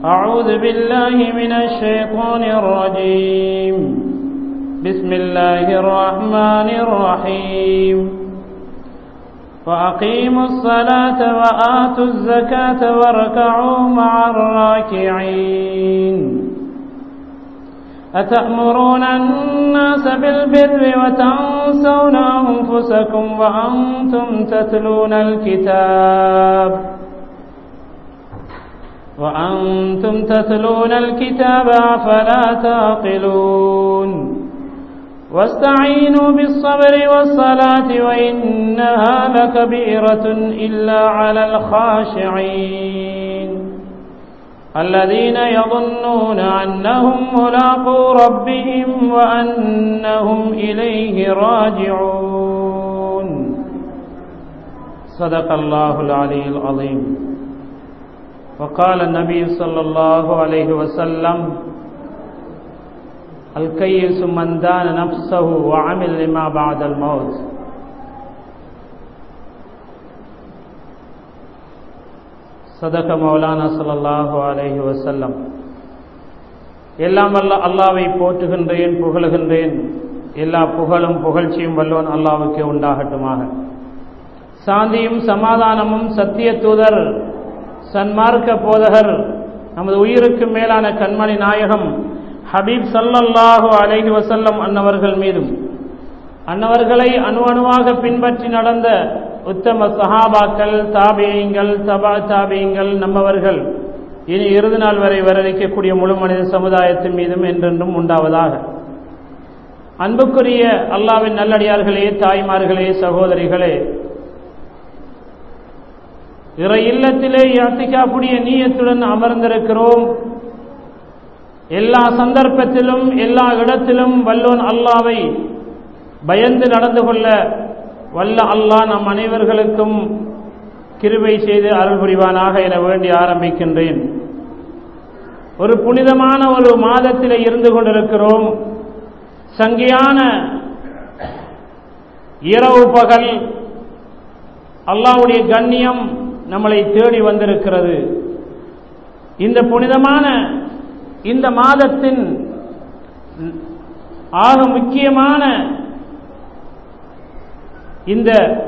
أعوذ بالله من الشيطان الرجيم بسم الله الرحمن الرحيم وأقيموا الصلاة وآتوا الزكاة واركعوا مع الراكعين أتأمرون الناس بالبر وتنسون أنفسكم وأنتم تتلون الكتاب وأنتم تتلون الكتاب أفلا تعقلون واستعينوا بالصبر والصلاة وإنها لكبيرة إلا على الخاشعين الذين يظنون أنهم ملاقو ربهم وأنهم إليه راجعون صدق الله العلي العظيم وقال النبي صلى الله عليه وسلم الكيس من دان نفسه وعمل لما بعد الموت சதக மௌலானா சல்லாஹு அலஹி வசல்லம் எல்லாம் வல்ல அல்லாவை போற்றுகின்றேன் புகழுகின்றேன் எல்லா புகழும் புகழ்ச்சியும் வல்லோன் அல்லாவுக்கு உண்டாகட்டுமாக சாந்தியும் சமாதானமும் சத்திய தூதர் சன்மார்க்க போதகர் நமது உயிருக்கு மேலான கண்மணி நாயகம் ஹபீப் சல்லல்லாஹு அலைஹி வசல்லம் அன்னவர்கள் மீதும் அன்னவர்களை அணு அணுவாக பின்பற்றி நடந்த உத்தம சஹாபாக்கள் தாபியங்கள் தபா தாபியங்கள் நம்மவர்கள் இனி இறுதி நாள் வரை வரவிக்கக்கூடிய முழு மனித சமுதாயத்தின் மீதும் என்றென்றும் உண்டாவதாக அன்புக்குரிய அல்லாவின் நல்லடியார்களே தாய்மார்களே சகோதரிகளே இறை இல்லத்திலே யாத்திக்காப்புடைய நீயத்துடன் அமர்ந்திருக்கிறோம் எல்லா சந்தர்ப்பத்திலும் எல்லா இடத்திலும் வல்லோன் அல்லாவை பயந்து நடந்து கொள்ள வல்ல அல்லாஹ் நம் அனைவர்களுக்கும் கிருபை செய்து அருள் புரிவானாக என வேண்டி ஆரம்பிக்கின்றேன் ஒரு புனிதமான ஒரு மாதத்தில் இருந்து கொண்டிருக்கிறோம் சங்கியான இரவு பகல் அல்லாவுடைய கண்ணியம் நம்மளை தேடி வந்திருக்கிறது இந்த புனிதமான இந்த மாதத்தின் ஆக முக்கியமான இந்த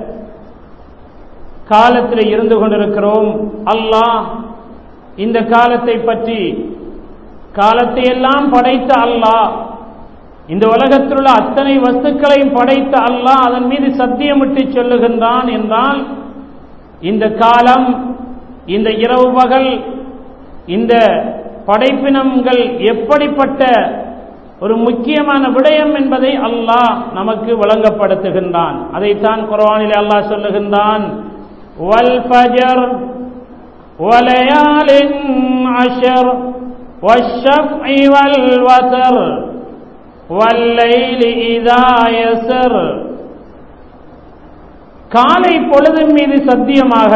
காலத்தில் இருந்து கொண்டிருக்கிறோம் அல்லாஹ் இந்த காலத்தை பற்றி காலத்தை எல்லாம் படைத்த அல்லாஹ் இந்த உலகத்தில் உள்ள அத்தனை வஸ்துக்களையும் படைத்த அல்லாஹ் அதன் மீது சத்தியமிட்டு சொல்லுகின்றான் என்றால் இந்த காலம் இந்த இரவு பகல் இந்த படைப்பினங்கள் எப்படிப்பட்ட ஒரு முக்கியமான விடயம் என்பதை அல்லாஹ் நமக்கு வழங்கப்படுத்துகின்றான் அதைத்தான் குர்ஆனில் அல்லாஹ் சொல்லுகின்றான் வல் ஃபஜர் وليال عشر والشفع والوتر والليل إذا يسر காலை பொழுதின் மீது சத்தியமாக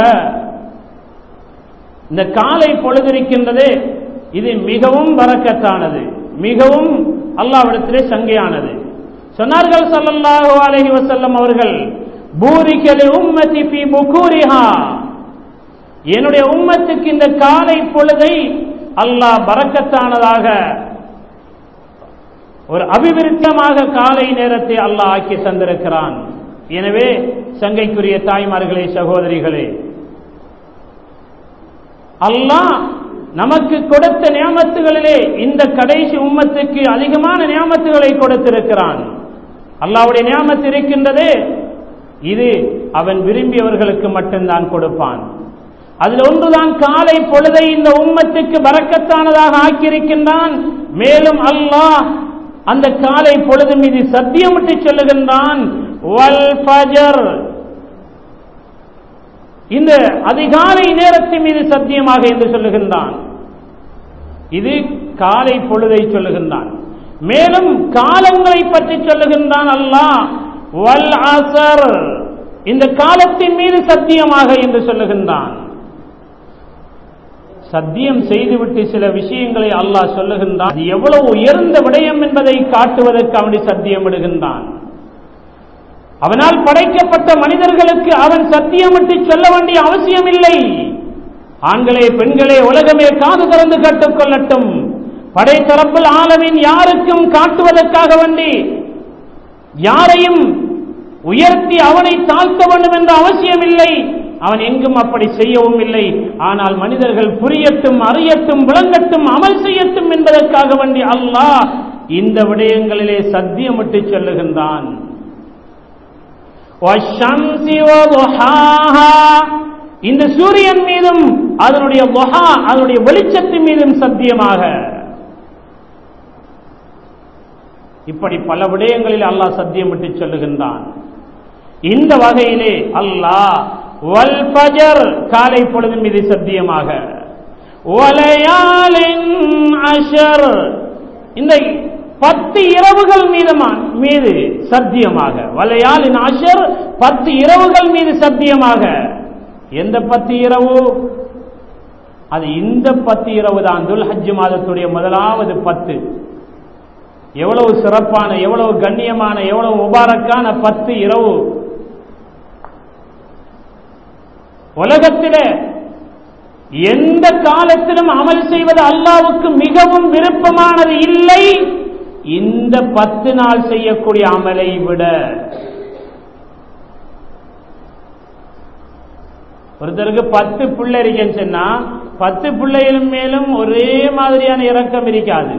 இந்த காலை பொழுது இருக்கின்றதே இது மிகவும் வரக்கத்தானது மிகவும் அல்லாவிடத்திலே சங்கையானது சொன்னார்கள் சல்லல்லாஹு அலைஹி வஸல்லம் அவர்கள் பூரிகலி உம்மதி ஃபி புகூரிஹா என்னுடைய உம்மத்துக்கு இந்த காலை பொழுதை அல்லாஹ் பரக்கத்தானதாக ஒரு அபிவிருத்தமாக காலை நேரத்தை அல்லாஹ் ஆக்கி தந்திருக்கிறான் எனவே சங்கைக்குரிய தாய்மார்களே சகோதரிகளே அல்லாஹ் நமக்கு கொடுத்த நியமத்துகளிலே இந்த கடைசி உம்மத்துக்கு அதிகமான நியமத்துகளை கொடுத்திருக்கிறான் அல்லாவுடைய நியமத்து இருக்கின்றது இது அவன் விரும்பியவர்களுக்கு மட்டும்தான் கொடுப்பான் அதில் ஒன்றுதான் காலை பொழுதை இந்த உம்மத்துக்கு வரக்கத்தானதாக ஆக்கியிருக்கின்றான் மேலும் அல்லாஹ் அந்த காலை பொழுது மீது சத்தியமிட்டு சொல்லுகின்றான் வல் ஃபஜர் இந்த அதிகாலை நேரத்தின் மீது சத்தியமாக என்று சொல்லுகின்றான் இது காலை பொழுதை சொல்லுகின்றான் மேலும் காலங்களை பற்றி சொல்லுகின்றான் அல்லாஹ் வல் அசர் இந்த காலத்தின் மீது சத்தியமாக என்று சொல்லுகின்றான் சத்தியம் செய்துவிட்டு சில விஷயங்களை அல்லாஹ் சொல்லுகின்றான் அது எவ்வளவு உயர்ந்த விடயம் என்பதை காட்டுவதற்கு அவனை சத்தியம் விடுகின்றான் அவனால் படைக்கப்பட்ட மனிதர்களுக்கு அவன் சத்தியமிட்டு சொல்ல வேண்டிய அவசியம் இல்லை ஆண்களே பெண்களே உலகமே காது திறந்து கற்றுக்கொள்ளட்டும் படைத்தரப்பில் ஆலமின் யாருக்கும் காட்டுவதற்காக வேண்டி யாரையும் உயர்த்தி அவனை தாழ்த்த வேண்டும் என்ற அவசியம் இல்லை அவன் எங்கும் அப்படி செய்யவும் இல்லை ஆனால் மனிதர்கள் புரியட்டும் அறியட்டும் விளங்கட்டும் அமல் செய்யட்டும் என்பதற்காக வேண்டி அல்லாஹ் இந்த விடயங்களிலே சத்தியமிட்டு சொல்லுகின்றான் வஷம்சி வதுஹாஹா. இந்த சூரியன் மீதும் அதனுடைய வஹா அதனுடைய வெளிச்சத்தின் மீதும் சத்தியமாக இப்படி பல விடயங்களில் அல்லாஹ் சத்தியமிட்டு சொல்லுகின்றான் இந்த வகையிலே அல்லாஹ் வல் ஃபஜர் காலை பொழுது மீது சத்தியமாக வலையாலின் அஷர் இந்த பத்து இரவுகள் மீதமா மீது சத்தியமாக வலையாலின் அஷர் பத்து இரவுகள் மீது சத்தியமாக எந்த பத்து இரவு அது இந்த பத்து இரவு தான் துல் ஹஜ் மாதத்துடைய முதலாவது பத்து எவ்வளவு சிறப்பான எவ்வளவு கண்ணியமான எவ்வளவு முபாரக்கான பத்து இரவு உலகத்திலே எந்த காலத்திலும் அமல் செய்வது அல்லாவுக்கு மிகவும் விருப்பமானது இல்லை இந்த பத்து நாள் செய்யக்கூடிய அமலை விட ஒருத்தருக்கு பத்து பிள்ளை இருக்கேன்னு சொன்னா பத்து பிள்ளைகளும் மேலும் ஒரே மாதிரியான இறக்கம் இருக்காது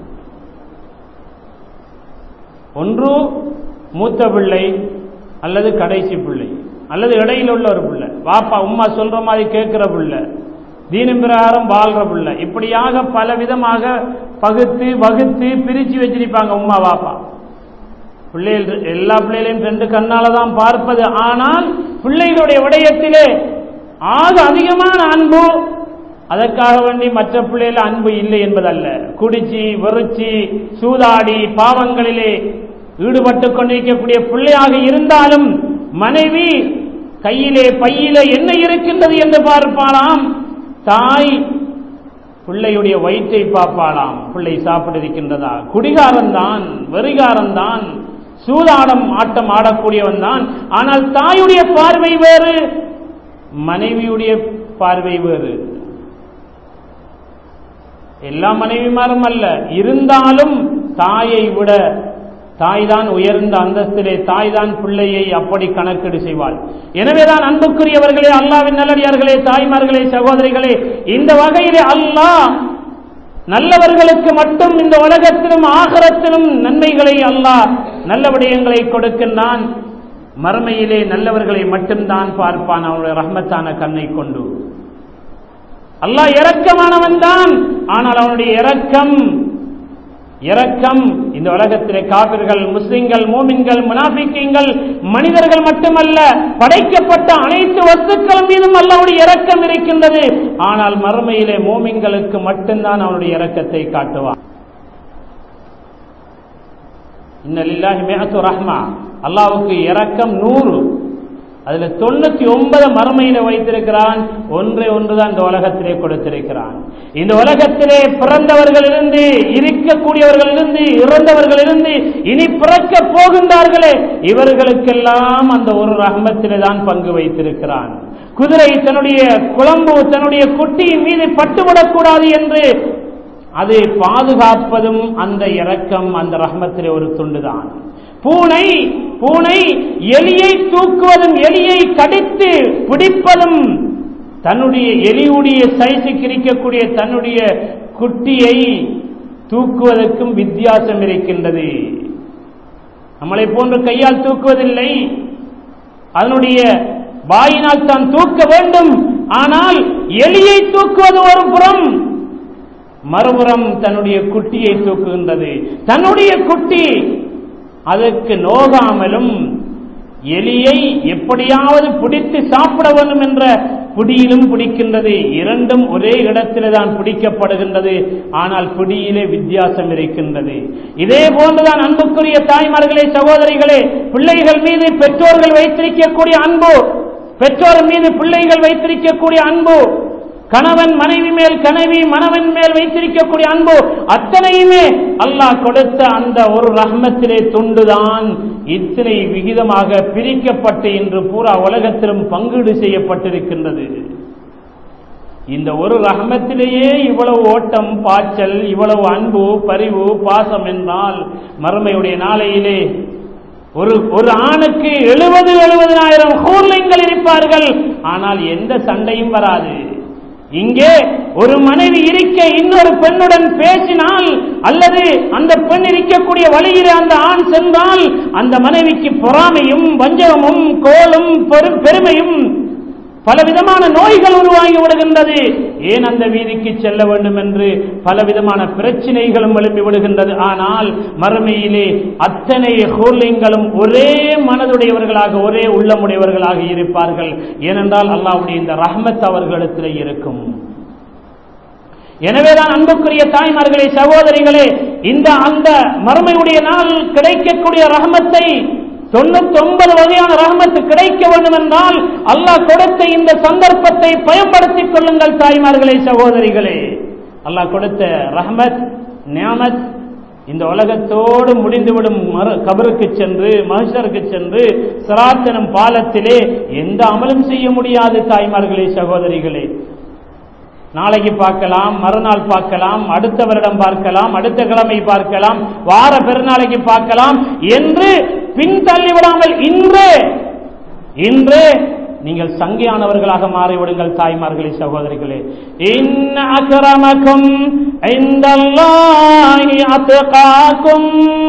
ஒன்று மூத்த பிள்ளை அல்லது கடைசி பிள்ளை அல்லது இடையில உள்ள ஒரு பிள்ளை வாப்பா உம்மா சொல்ற மாதிரி கேட்கிற பிள்ளை தீனம் பிரகாரம் வாழ்ற பிள்ளை இப்படியாக பல விதமாக பகுத்து வகுத்து பிரிச்சு வச்சிருப்பாங்க உம்மா வாப்பா பிள்ளைகள் எல்லா பிள்ளைகளையும் ரெண்டு கண்ணால தான் பார்ப்பது ஆனால் பிள்ளைகளுடைய விடயத்திலே ஆக அதிகமான அன்பு அதற்காக வேண்டி மற்ற பிள்ளைகள் அன்பு இல்லை என்பதல்ல குடிச்சு வெறிச்சு சூதாடி பாவங்களிலே ஈடுபட்டு கொண்டிருக்கக்கூடிய பிள்ளையாக இருந்தாலும் மனைவி கையிலே பையிலே என்ன இருக்கின்றது என்று பார்ப்பாளாம் தாய் பிள்ளையுடைய வயிற்றை பார்ப்பாளாம் பிள்ளை சாப்பிட இருக்கின்றதா குடிகாரன் தான் வெறிகாரன் தான் சூதாடம் ஆட்டம் ஆடக்கூடியவன் தான் ஆனால் தாயுடைய பார்வை வேறு மனைவியுடைய பார்வை வேறு எல்லா மனைவிமாரும் அல்ல இருந்தாலும் தாயை விட தாய் தான் உயர்ந்த அந்தஸ்திலே தாய் தான் பிள்ளையை அப்படி கணக்கீடு செய்வாள் எனவேதான் அன்புக்குரியவர்களே அல்லாவின் நல்லடியார்களே தாய்மார்களே சகோதரிகளே இந்த வகையிலே அல்லாஹ் நல்லவர்களுக்கு மட்டும் இந்த உலகத்திலும் ஆகரத்திலும் நன்மைகளை அல்லாஹ் நல்ல விடயங்களை கொடுக்கின்றான் மறுமையிலே நல்லவர்களை மட்டும்தான் பார்ப்பான் அவனுடைய ரஹ்மத்தான கண்ணை கொண்டு அல்லாஹ் இரக்கமானவன் தான் ஆனால் அவனுடைய இரக்கம் இரக்கம் இந்த உலகத்திலே காபிர்கள் முஸ்லிம்கள் மோமின்கள் முனாபிக்கீங்கள் மனிதர்கள் மட்டுமல்ல படைக்கப்பட்ட அனைத்து வஸ்துக்கள் மீதும் அல்லாவுடைய இரக்கம் இருக்கின்றது ஆனால் மறுமையிலே மோமின்களுக்கு மட்டும்தான் அவனுடைய இரக்கத்தை காட்டுவான் இன்னலில்லாஹி மேகத்து ரஹ்மா அல்லாவுக்கு இரக்கம் நூறு அதுல தொண்ணூத்தி ஒன்பது மறுமையில வைத்திருக்கிறான் ஒன்றை ஒன்றுதான் இந்த உலகத்திலே கொடுத்திருக்கிறான் இந்த உலகத்திலே பிறந்தவர்களிலிருந்து இருக்கக்கூடியவர்களிலிருந்து இறந்தவர்களிலிருந்து இனி பிறக்க போகின்றார்களே இவர்களுக்கெல்லாம் அந்த ஒரு ரஹ்மத்திலே தான் பங்கு வைத்திருக்கிறான் குதிரை தன்னுடைய குழம்பு தன்னுடைய குட்டியின் மீது பட்டுவிடக்கூடாது என்று அதை பாதுகாப்பதும் அந்த இரக்கம் அந்த ரஹ்மத்திலே ஒரு துண்டுதான் பூனை பூனை எலியை தூக்குவதும் எலியை கடித்து பிடிப்பதும் தன்னுடைய எலியுடைய சைஸுக்கு இருக்கக்கூடிய தன்னுடைய குட்டியை தூக்குவதற்கும் வித்தியாசம் இருக்கின்றது நம்மளை போன்று கையால் தூக்குவதில்லை அதனுடைய வாயினால் தான் தூக்க வேண்டும் ஆனால் எலியை தூக்குவது ஒரு புறம் மறுபுறம் தன்னுடைய குட்டியை தூக்குகின்றது தன்னுடைய குட்டி அதற்கு நோகாமலும் எலியை எப்படியாவது பிடித்து சாப்பிட வேண்டும் என்ற பிடியிலும் பிடிக்கின்றது இரண்டும் ஒரே இடத்திலே தான் பிடிக்கப்படுகின்றது ஆனால் பிடியிலே வித்தியாசம் இருக்கின்றது இதே போன்றுதான் அன்புக்குரிய தாய்மார்களே சகோதரிகளே பிள்ளைகள் மீது பெற்றோர்கள் வைத்திருக்கக்கூடிய அன்பு பெற்றோர் மீது பிள்ளைகள் வைத்திருக்கக்கூடிய அன்பு கணவன் மனைவி மேல் கனவி மணவன் மேல் வைத்திருக்கக்கூடிய அன்பு அத்தனையுமே அல்லாஹ் கொடுத்த அந்த ஒரு ரஹ்மத்திலே துண்டுதான் இத்தனை விகிதமாக பிரிக்கப்பட்டு இன்று பூரா உலகத்திலும் பங்கீடு செய்யப்பட்டிருக்கின்றது இந்த ஒரு ரஹமத்திலேயே இவ்வளவு ஓட்டம் பாய்ச்சல் இவ்வளவு அன்பு பரிவு பாசம் என்றால் மறுமையுடைய நாளையிலே ஒரு ஒரு ஆணுக்கு எழுபது எழுபதனாயிரம் ஹூர்லிங்கள் இருப்பார்கள் ஆனால் எந்த சண்டையும் வராது இங்கே ஒரு மனைவி இருக்க இன்னொரு பெண்ணுடன் பேசினால் அல்லது அந்த பெண் இருக்கக்கூடிய வழியிலே அந்த ஆண் சென்றால் அந்த மனைவிக்கு பொறாமையும் வஞ்சகமும் கோலும் பெரு- பெருமையும் பலவிதமான நோய்கள் உருவாகி விடுகின்றது ஏன் அந்த வீதிக்கு செல்ல வேண்டும் என்று பலவிதமான பிரச்சனைகளும் எழுப்பி விடுகின்றது ஆனால் மறுமையிலே அத்தனை ஹோர்லிங்களும் ஒரே மனதுடையவர்களாக ஒரே உள்ளமுடையவர்களாக இருப்பார்கள் ஏனென்றால் அல்லாஹ்வுடைய இந்த ரஹ்மத் அவர்களிடத்திலே இருக்கும் எனவேதான் அன்புக்குரிய தாய்மார்களே சகோதரிகளே இந்த அந்த மறுமையுடைய நாள் கிடைக்கக்கூடிய ரஹமத்தை தொண்ணூத்தி ஒன்பது வகையான ரஹமத்து கிடைக்க வேண்டும் என்றால் அல்லாஹ் கொடுத்த இந்த சந்தர்ப்பத்தை பயன்படுத்திக் கொள்ளுங்கள் தாய்மார்களே சகோதரிகளே அல்லாஹ் கொடுத்த ரஹமத் நியாமத் இந்த உலகத்தோடு முடிந்துவிடும் மறு கபருக்கு சென்று மனுஷருக்கு சென்று சிராத்தனும் பாலத்திலே எந்த அமலும் செய்ய முடியாது தாய்மார்களே சகோதரிகளே நாளைக்கு பார்க்கலாம் மறுநாள் பார்க்கலாம் அடுத்த வருடம் பார்க்கலாம் அடுத்த கிழமை பார்க்கலாம் வார பெருநாளைக்கு பார்க்கலாம் என்று பின்தள்ளி விடாமல் இன்று இன்று நீங்கள் சங்கையானவர்களாக மாறிவிடுங்கள் தாய்மார்களே சகோதரிகளே இன்ன அக்ரமக்கும் இந்தல்லாஹி அத்காக்கும்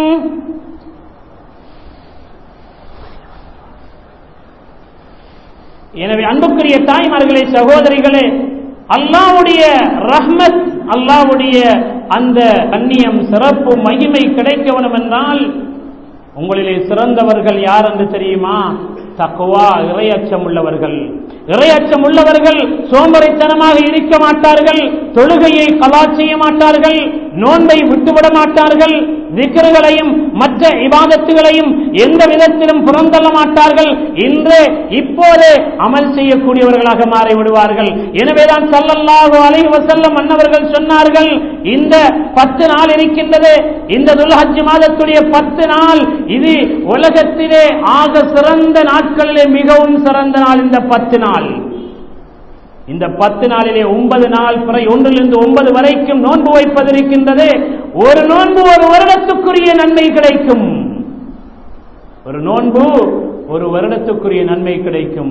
எனவே அன்புக்குரிய தாய்மார்களே சகோதரிகளே அல்லாவுடைய ரஹ்மத் அல்லாவுடைய அந்த கண்ணியம் சிறப்பு மகிமை கிடைக்க வேண்டும் என்றால் உங்களிலே சிறந்தவர்கள் யார் என்று தெரியுமா தக்குவா இறையச்சம் உள்ளவர்கள் இறையச்சம் உள்ளவர்கள் சோம்பரைத்தனமாக இருக்க மாட்டார்கள் தொழுகையை கலா செய்ய மாட்டார்கள் நோன்பை விட்டுவிட மாட்டார்கள் திக்கர்களையும் மற்ற இபாதத்துகளையும் எந்த விதத்திலும் புறந்தள்ள மாட்டார்கள் இன்று இப்போது அமல் செய்யக்கூடியவர்களாக மாறி விடுவார்கள் எனவேதான் சல்லல்லாஹு அலைஹி வஸல்லம் அன்னவர்கள் சொன்னார்கள் இந்த பத்து நாள் இருக்கின்றது இந்த துல்ஹஜ் மாதத்துடைய பத்து நாள் இது உலகத்திலே ஆக சிறந்த நாட்களிலே மிகவும் சிறந்த நாள் இந்த பத்து நாள் இந்த பத்து நாளிலே ஒன்பது நாள் பிறை ஒன்றிலிருந்து ஒன்பது வரைக்கும் நோன்பு வைப்பதிருக்கின்றது ஒரு நோன்பு ஒரு வருடத்துக்குரிய நன்மை கிடைக்கும் ஒரு நோன்பு ஒரு வருடத்துக்குரிய நன்மை கிடைக்கும்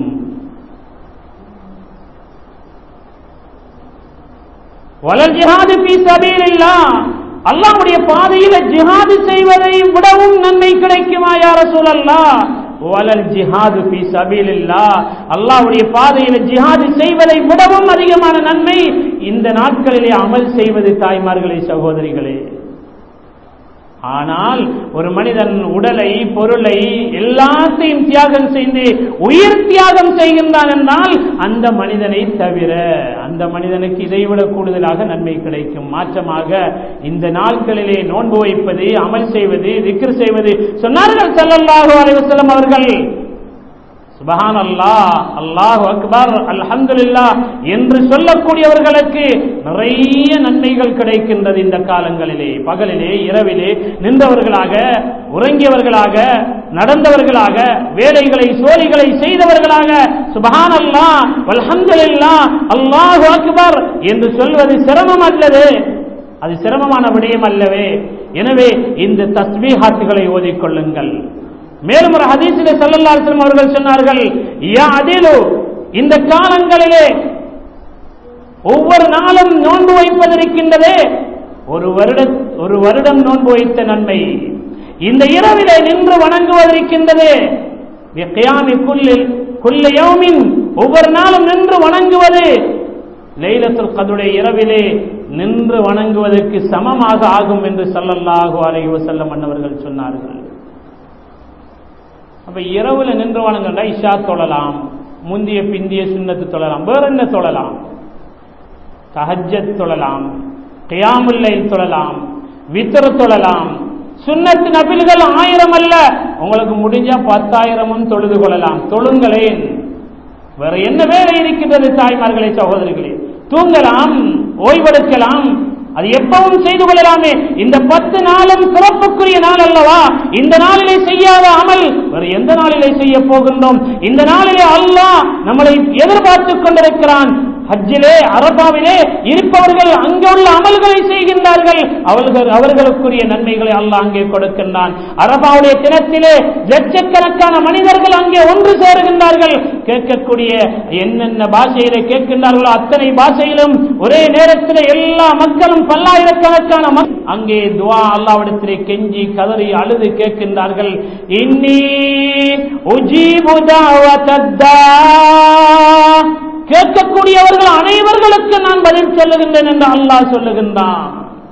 வளர் ஜிஹாது பி சபீலில்லாஹ் அல்லாஹ்வுடைய பாதையில ஜிஹாது செய்வதை விடவும் நன்மை கிடைக்குமா யார சூழல்லா வலல் ஜிஹாது பி சபீலில்லாஹ் அல்லாஹ்வுடைய பாதையில ஜிஹாது செய்வதை விடவும் அதிகமான நன்மை இந்த நாட்களிலே அமல் செய்வது தாய்மார்களே சகோதரிகளே ஆனால் ஒரு மனிதன் உடலை பொருளை எல்லாத்தையும் தியாகம் செய்து உயிர் தியாகம் செய்கின்றான் என்றால் அந்த மனிதனை தவிர அந்த மனிதனுக்கு இதைவிட கூடுதலாக நன்மை கிடைக்கும் மாற்றமாக இந்த நாட்களிலே நோன்பு வைப்பது அமல் செய்வது திக்ர் செய்வது சொன்னார்கள் ஸல்லல்லாஹு அலைஹி வஸல்லம் அவர்கள் சுபஹான் அல்லாஹ் அல்லாஹ் அக்பர் அல்ஹம்துலில்லாஹ் என்று சொல்லக்கூடியவர்களுக்கு நிறைய நன்மைகள் கிடைக்கின்றது இந்த காலங்களிலே பகலிலே இரவிலே நின்றவர்களாக உறங்கியவர்களாக நடந்தவர்களாக வேலைகளை சோழிகளை செய்தவர்களாக சுபஹான் அல்லாஹ் அல்ஹம்துலில்லாஹ் அல்லாஹ் அக்பர் என்று சொல்வது சிரமம் அல்லது அது சிரமமான விடயம் அல்லவே எனவே இந்த தஸ்பீஹாத்துகளை ஓதிக்கொள்ளுங்கள் மேலும் ஒரு ஹதீஸிலே ஸல்லல்லாஹு அலைஹி வஸல்லம் அவர்கள் சொன்னார்கள் யா அதிலு இந்த காலங்களிலே ஒவ்வொரு நாளும் நோன்பு வைப்பதற்கின்றதே ஒரு வருட ஒரு வருடம் நோன்பு வைத்த நன்மை இந்த இரவிலே நின்று வணங்குவதற்கின்றது கியாமி குல்லில் குல்ல யௌமின் ஒவ்வொரு நாளும் நின்று வணங்குவது லைலத்துல் கதுடைய இரவிலே நின்று வணங்குவதற்கு சமமாக ஆகும் என்று ஸல்லல்லாஹு அலைஹி வஸல்லம் அன்னவர்கள் சொன்னார்கள் அப்ப இரவுல நின்று வணங்கண்டா இஷா தொழலாம் முந்திய பிந்திய சுண்ணத்து தொழலாம் வேற என்ன தொழலாம் தஹஜத் தொழலாம் கியாமுல்லை தொழலாம் வித்திர தொழலாம் சுண்ணத்து நபில்கள் ஆயிரம் அல்ல உங்களுக்கு முடிஞ்சா பத்தாயிரமும் தொழுது கொள்ளலாம் தொழுங்களேன் வேற என்ன வேலை இருக்கின்றது தாய்மார்களே சகோதரிகளே தூங்கலாம் ஓய்வெடுக்கலாம் அது எப்பவும் செய்து கொள்ளலாமே இந்த பத்து நாளும் சிறப்புக்குரிய நாள் அல்லவா இந்த நாளிலே செய்யாத அமல் வேறு எந்த நாளிலே செய்ய போகின்றோம் இந்த நாளிலே அல்லாஹ் நம்மளை எதிர்பார்த்து கொண்டிருக்கிறான் ஹஜ்ஜிலே அரபாவிலே இருப்பவர்கள் அங்கே உள்ள அமல்களை செய்கின்றார்கள் அவர்கள் அவர்களுக்குரிய நன்மைகளை அல்லாஹ் அங்கே கொடுக்கின்றான் அரபாவுடைய தினத்திலே லட்சக்கணக்கான மனிதர்கள் அங்கே ஒன்று சேருகின்றார்கள் கேட்கக்கூடிய என்னென்ன பாஷையிலே கேட்கின்றார்களோ அத்தனை பாஷையிலும் ஒரே நேரத்தில் எல்லா மக்களும் பல்லாயிரக்கணக்கான மக்கள் அங்கே துவா அல்லாவிடத்திலே கெஞ்சி கதறி அழுது கேட்கின்றார்கள் இன்னி உஜீபு தாவத்தத்தா கேட்கக்கூடியவர்கள் அனைவர்களுக்கு நான் பதில் சொல்லுகின்றேன் என்று அல்லாஹ் சொல்லுகின்றான்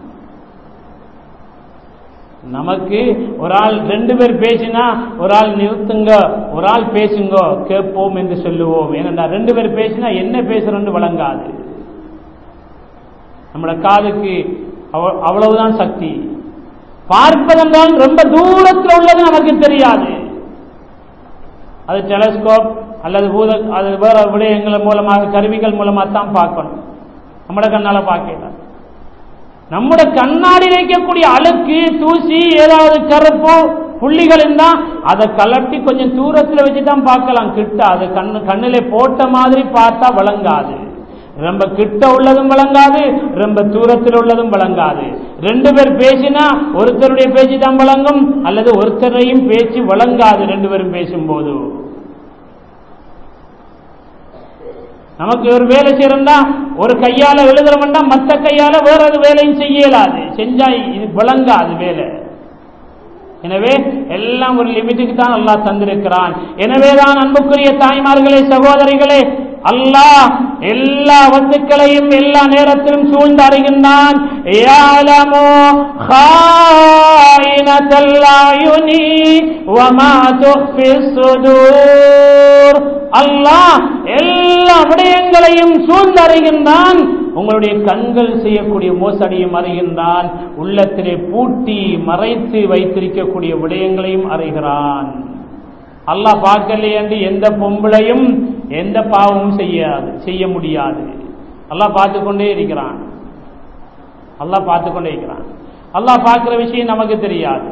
நமக்கு ஒரு ஆள் ரெண்டு பேர் பேசினா ஒரு ஆள் நிறுத்துங்க ஒரு ஆள் பேசுங்க கேட்போம் என்று சொல்லுவோம் ஏனென்றா ரெண்டு பேர் பேசினா என்ன பேசுறோன்னு வழங்காது நம்மளோட காதுக்கு அவ- அவ்வளவுதான் சக்தி பார்ப்பதென்றால் ரொம்ப தூரத்தில் உள்ளது நமக்கு தெரியாது அது டெலஸ்கோப் அல்லது பூத அது வேற விடயங்கள் மூலமாக கருவிகள் மூலமாக தான் பார்க்கணும் நம்மட கண்ணால பார்க்கல நம்முட கண்ணாடி வைக்கக்கூடிய அழுக்கு தூசி ஏதாவது கருப்பு புள்ளிகள் இருந்தா அதை கலட்டி கொஞ்சம் தூரத்தில் வச்சு தான் பார்க்கலாம் கிட்ட அது கண்ணு கண்ணிலே போட்ட மாதிரி பார்த்தா விளங்காது ரொம்ப கிட்ட உள்ளதும் விளங்காது ரொம்ப தூரத்தில் உள்ளதும் விளங்காது ரெண்டு பேர் பேசினா ஒருத்தருடைய பேச்சு தான் விளங்கும் அல்லது ஒருத்தரையும் பேச்சு விளங்காது ரெண்டு பேரும் பேசும்போது நமக்கு ஒரு வேலை செய்யறா ஒரு கையால எழுதுறோம்னா மத்த கையால வேற ஒரு வேலையும் செய்ய இயலாது செஞ்சா இது விளங்காது வேலை எனவே எல்லாம் ஒரு லிமிட்டுக்கு தான் அல்லாஹ் தந்திருக்கிறான் எனவேதான் அன்புக்குரிய தாய்மார்களே சகோதரிகளே அல்லாஹ் எல்லா வத்துக்களையும் எல்லா நேரத்திலும் சூழ்ந்து அறிகின்றான் يعلم خائنة الأعين وما تخفي الصدور அல்லாஹ் எல்லா விடயங்களையும் சூழ்ந்தறிகின்றான் உங்களுடைய கண்கள் செய்யக்கூடிய மோசடியும் அறிகின்றான் உள்ளத்திலே பூட்டி மறைத்து வைத்திருக்கக்கூடிய விடயங்களையும் அறிகிறான் அல்லாஹ் பார்க்கலையே என்று எந்த பொம்பளையும் எந்த பாவமும் செய்யாது செய்ய முடியாது அல்லாஹ் பார்த்து கொண்டே இருக்கிறான் அல்லாஹ் பார்த்து கொண்டே இருக்கிறான் அல்லாஹ் பார்க்கிற விஷயம் நமக்கு தெரியாது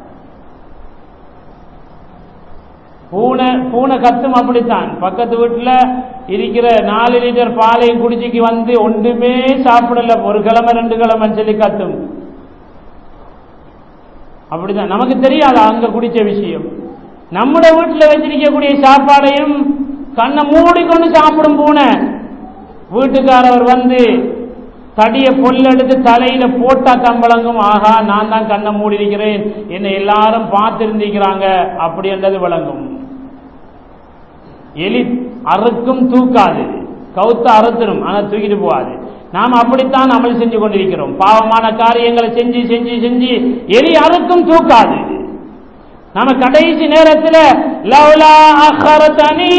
பூனை பூனை கத்தும் அப்படித்தான் பக்கத்து வீட்டுல இருக்கிற நாலு லிட்டர் பாலையும் குடிச்சிக்கு வந்து ஒன்றுமே சாப்பிடல ஒரு கிழமை ரெண்டு கிழமைன்னு சொல்லி கத்தும் அப்படிதான் நமக்கு தெரியாது அங்க குடிச்ச விஷயம் நம்முடைய வீட்டுல வச்சிருக்கக்கூடிய சாப்பாடையும் கண்ணை மூடிக்கொண்டு சாப்பிடும் பூனை வீட்டுக்காரவர் வந்து தடிய பொல்லெடுத்து தலையில போட்டா தம்பளங்கும் ஆகா நான் தான் கண்ணை மூடி இருக்கிறேன் என்னை எல்லாரும் பார்த்திருந்திருக்கிறாங்க அப்படி என்றது விளங்கும் எலி அறுக்கும் தூக்காது கவுத்த அறுத்துடும் ஆனா தூக்கிட்டு போகாது நாம் அப்படித்தான் அமல் செஞ்சு கொண்டிருக்கிறோம் பாவமான காரியங்களை செஞ்சு செஞ்சு செஞ்சு எலி அறுக்கும் தூக்காது நாம கடைசி நேரத்தில் லவ்லா அஹரதனி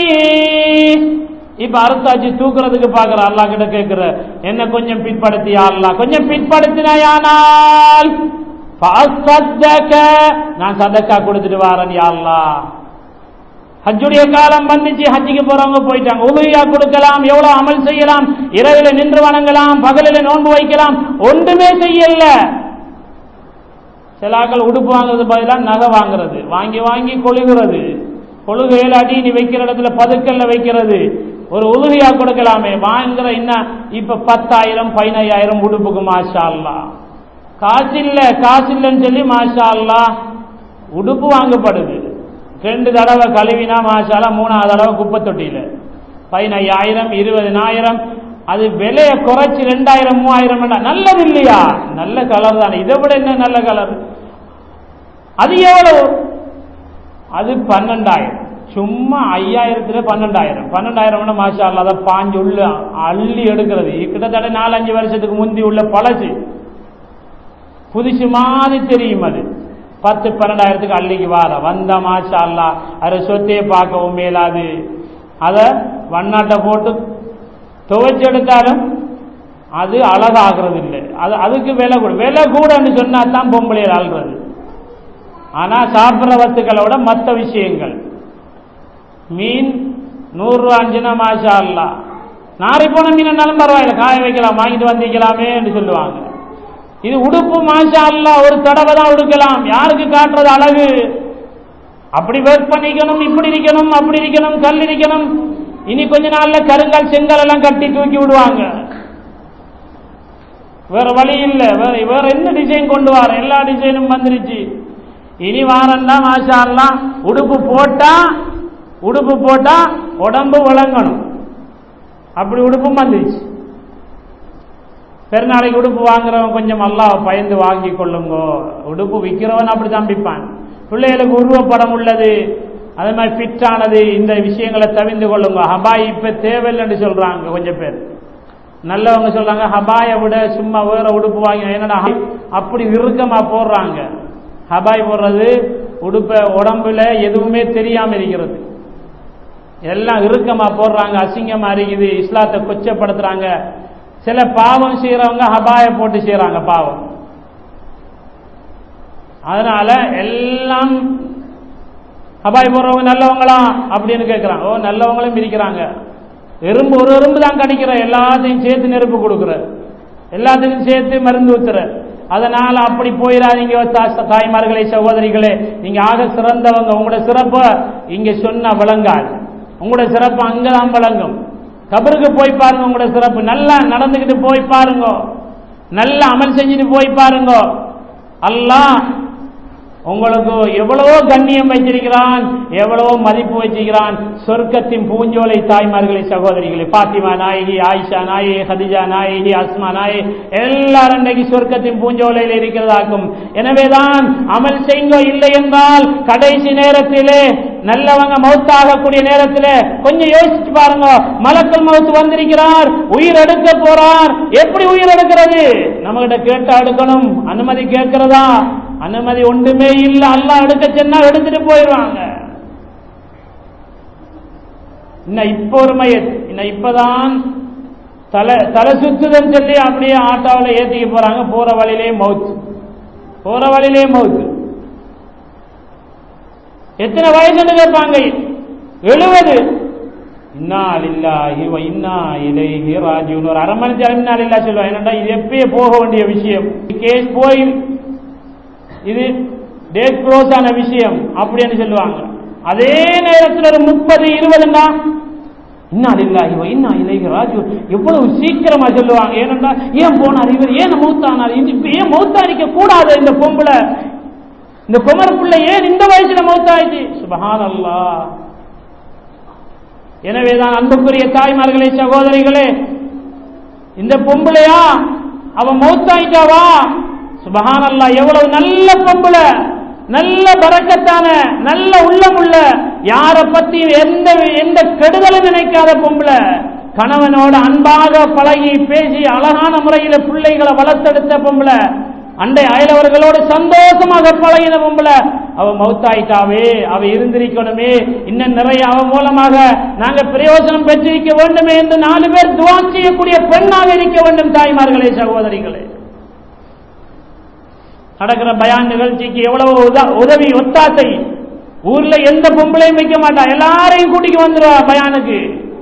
இப்ப அறுத்தாச்சு தூக்குறதுக்கு பாக்குற அல்லா கிட்ட கேட்கிற என்ன கொஞ்சம் பிற்படுத்தியா அல்லா கொஞ்சம் பிற்படுத்தினாயானால் فأصدق நான் சதக்கா கொடுத்துட்டு வாரன் யா அல்லாஹ் ஹஜ்ஜுடைய காலம் வந்துச்சு ஹஜ்ஜுக்கு போறவங்க போயிட்டாங்க உதவியா கொடுக்கலாம் எவ்வளவு அமல் செய்யலாம் இரவில நின்று வணங்கலாம் பகலில நோன்பு வைக்கலாம் ஒன்றுமே செய்யல சிலாக்கள் உடுப்பு வாங்குறது பதிலாக நகை வாங்குறது வாங்கி வாங்கி கொழுகிறது கொழுகையில் அடி நீ வைக்கிற இடத்துல பதுக்கல்ல வைக்கிறது ஒரு உதவியா கொடுக்கலாமே வாங்குற என்ன இப்ப பத்தாயிரம் பதினையாயிரம் உடுப்புக்கு மாஷா அல்லா காசு இல்ல காசு இல்லைன்னு சொல்லி மாஷா அல்லா உடுப்பு வாங்கப்படுது ரெண்டு தடவை கழுவினா மாஷாலா மூணாவது தடவை குப்பை தொட்டியில பதினையாயிரம் இருபதினாயிரம் அது விலையை குறைச்சி ரெண்டாயிரம் மூவாயிரம் நல்லது இல்லையா நல்ல கலர் தானே இதை விட என்ன நல்ல கலர் அது எவ்வளவு அது பன்னெண்டாயிரம் சும்மா ஐயாயிரத்துல பன்னெண்டாயிரம் பன்னெண்டாயிரம் மாஷா அல்லா அதை பாஞ்சு உள்ள அள்ளி எடுக்கிறது கிட்டத்தட்ட நாலஞ்சு வருஷத்துக்கு முந்தி உள்ள பழசு புதுசு மாதிரி தெரியும் அது பத்து பன்னெண்டாயிரத்துக்கு அள்ளிக்கு வார வந்த மாஷா அல்லா அதை சொத்தையே பார்க்கவும் மேலாது அதை வண்ணாட்டை போட்டு துவைச்சு எடுத்தாலும் அது அழகாகிறது இல்லை அது அதுக்கு விலை கூட விலை கூடன்னு சொன்னா தான் பொம்பளையில் ஆள்றது ஆனா சாப்பிட்ற வத்துக்களோட மற்ற விஷயங்கள் மீன் நூறுரூவா அஞ்சுனா மாஷா அல்லா நாரி போன மீனாலும் பரவாயில்ல காய வைக்கலாம் வாங்கிட்டு வந்திக்கலாமே என்று சொல்லுவாங்க இது உடுப்பு மாஷா அல்லா ஒரு தடவை தான் உடுக்கலாம் யாருக்கு காட்டுறது அழகு அப்படி ஒர்க் பண்ணிக்கணும் இப்படி இருக்கணும் அப்படி இருக்கணும் கல் இருக்கணும் இனி கொஞ்ச நாள்ல கருங்கல் செங்கல் எல்லாம் கட்டி தூக்கி விடுவாங்க வேற வழி இல்ல வேற வேற என்ன டிசைன் கொண்டு வர எல்லா டிசைனும் வந்துருச்சு இனி வாரம்னா மாஷாலாம் உடுப்பு போட்டா உடுப்பு போட்டா உடம்பு விளங்கணும் அப்படி உடுப்பும் வந்துருச்சு பெருநாளைக்கு உடுப்பு வாங்குறவன் கொஞ்சம் அல்லாஹ் பயந்து வாங்கி கொள்ளுங்கோ உடுப்பு விற்கிறவன் அப்படி தம்பிப்பான் பிள்ளைகளுக்கு உருவப்படம் உள்ளது அதே மாதிரி ஃபிட்டானது இந்த விஷயங்களை தவிந்து கொள்ளுங்க ஹபாய் இப்ப தேவையில்லைன்னு சொல்றாங்க கொஞ்சம் பேர் நல்லவங்க சொல்றாங்க ஹபாயை விட சும்மா வேற உடுப்பு வாங்கி என்னடா அப்படி இறுக்கமா போடுறாங்க ஹபாய் போடுறது உடுப்ப உடம்புல எதுவுமே தெரியாம இருக்கிறது எல்லாம் இறுக்கமா போடுறாங்க அசிங்கமா இருக்குது இஸ்லாத்தை கொச்சப்படுத்துறாங்க சில பாவம் செய்யறவங்க ஹபாய போட்டு செய்யறாங்க பாவம் அதனால எல்லாம் ஹபாய் போடுறவங்க நல்லவங்களா அப்படின்னு கேட்கிறாங்க ஓ நல்லவங்களும் இருக்கிறாங்க எறும்பு ஒரு எறும்பு தான் கடிக்கிற எல்லாத்தையும் சேர்த்து நெருப்பு கொடுக்குற எல்லாத்துக்கும் சேர்த்து மருந்து ஊத்துற அதனால அப்படி போயிடாதீங்க தா- தாய்மார்களே சகோதரிகளே நீங்க ஆக சிறந்தவங்க உங்களோட சிறப்பை இங்க சொன்ன விளங்காது உங்களோட சிறப்பு அங்கதான் விளங்கும் கபருக்கு போய் பாருங்க உங்களோட சிறப்பு நல்லா நடந்துக்கிட்டு போய் பாருங்க நல்ல அமல் செஞ்சுட்டு போய் பாருங்க அல்லாஹ் உங்களுக்கு எவ்வளவோ கண்ணியம் வைத்திருக்கிறான் எவ்வளவோ மதிப்பு வச்சிருக்கிறான் சொர்க்கத்தின் பூஞ்சோலை தாய்மார்களே சகோதரிகளே பாத்திமா நாயகி ஆயிஷா நாயகி ஹதிஜா நாயகி அஸ்மா நாயகி எல்லாரும் இன்றைக்கு சொர்க்கத்தின் பூஞ்சோலையில் இருக்கிறதாக்கும் எனவேதான் அமல் செய்யுங்க இல்லை என்றால் கடைசி நேரத்திலே நல்லவங்க மௌத்தாகக்கூடிய நேரத்தில் கொஞ்சம் யோசிச்சு பாருங்க மலக்கல் மௌத்து வந்திருக்கிறார் உயிர் எடுக்க போறார் எப்படி உயிர் எடுக்கிறது நம்ம கிட்ட கேட்டு எடுக்கணும் அனுமதி கேட்கிறதா அனுமதி ஒன்றுமே இல்ல அல்லாஹ் எடுக்க சொன்னா எடுத்துட்டு போயிடுவாங்க இன்னும் இப்ப ஒரு மையத் இன்னும் இப்பதான் தலை தலை சுத்துதல் சொல்லி அப்படியே ஆட்டோவில் ஏத்திக்க போறாங்க போற வழியிலே மவுத்து போற வழியிலே மவுத்து எத்தனை வயசுன்னு கேட்பாங்க எழுபது இன்னா லில்லாஹி வ இன்னா இலைஹி ராஜிஊன் ஒரு அரை மணி நேரம் இன்னா லில்லாஹ் சொல்லுவாங்க என்னடா இது எப்பயே போக வேண்டிய விஷயம் கேஸ் போய் இது டேட் க்ளோஸ் ஆன விஷயம் அப்படின்னு சொல்லுவாங்க அதே நேரத்தில் ஒரு முப்பது இருபதுன்னா இன்னா லில்லாஹி வ இன்னா இலைஹி ராஜிஊன் எவ்வளவு சீக்கிரமா சொல்லுவாங்க ஏனென்றா ஏன் போனார் இவர் ஏன் மௌத்தானார் இது இப்ப ஏன் மௌத்தாரிக்க கூடாது இந்த பொம்பளை இந்த குமர பிள்ளை ஏன் இந்த வயசுல மௌத்தாயிச்சு சுபஹான் அல்லாஹ் எனவேதான் அன்புக்குரிய தாய்மார்களே சகோதரிகளே இந்த பொம்பளையா அவ மௌத்தாயிட்டாவா சுபஹான் அல்லாஹ் எவ்வளவு நல்ல பொம்பளை நல்ல பறக்கத்தான நல்ல உள்ளமுள்ள யார பத்தி எந்த எந்த கெடுதலும் நினைக்காத பொம்பளை கணவனோட அன்பாக பழகி பேசி அழகான முறையில பிள்ளைகளை வளர்த்தெடுத்த பொம்பளை அண்டை அயலவர்களோடு சந்தோஷமாக பழகின பொம்பளை அவ மௌத்தாயிட்டாவே அவ இருந்திருக்கணுமே இன்னும் நிறைய அவ மூலமாக நாங்க பிரயோஜனம் பெற்றிருக்க வேண்டுமே என்று நாலு பேர் துவா செய்யக்கூடிய பெண்ணாக இருக்க வேண்டும் தாய்மார்களே சகோதரிகளே நடக்கிற பயான் நிகழ்ச்சிக்கு எவ்வளவு உத- உதவி ஒத்தாசை ஊர்ல எந்த பொம்பளையும் வைக்க மாட்டா எல்லாரையும் கூட்டிக்கு வந்துருவா பயானுக்கு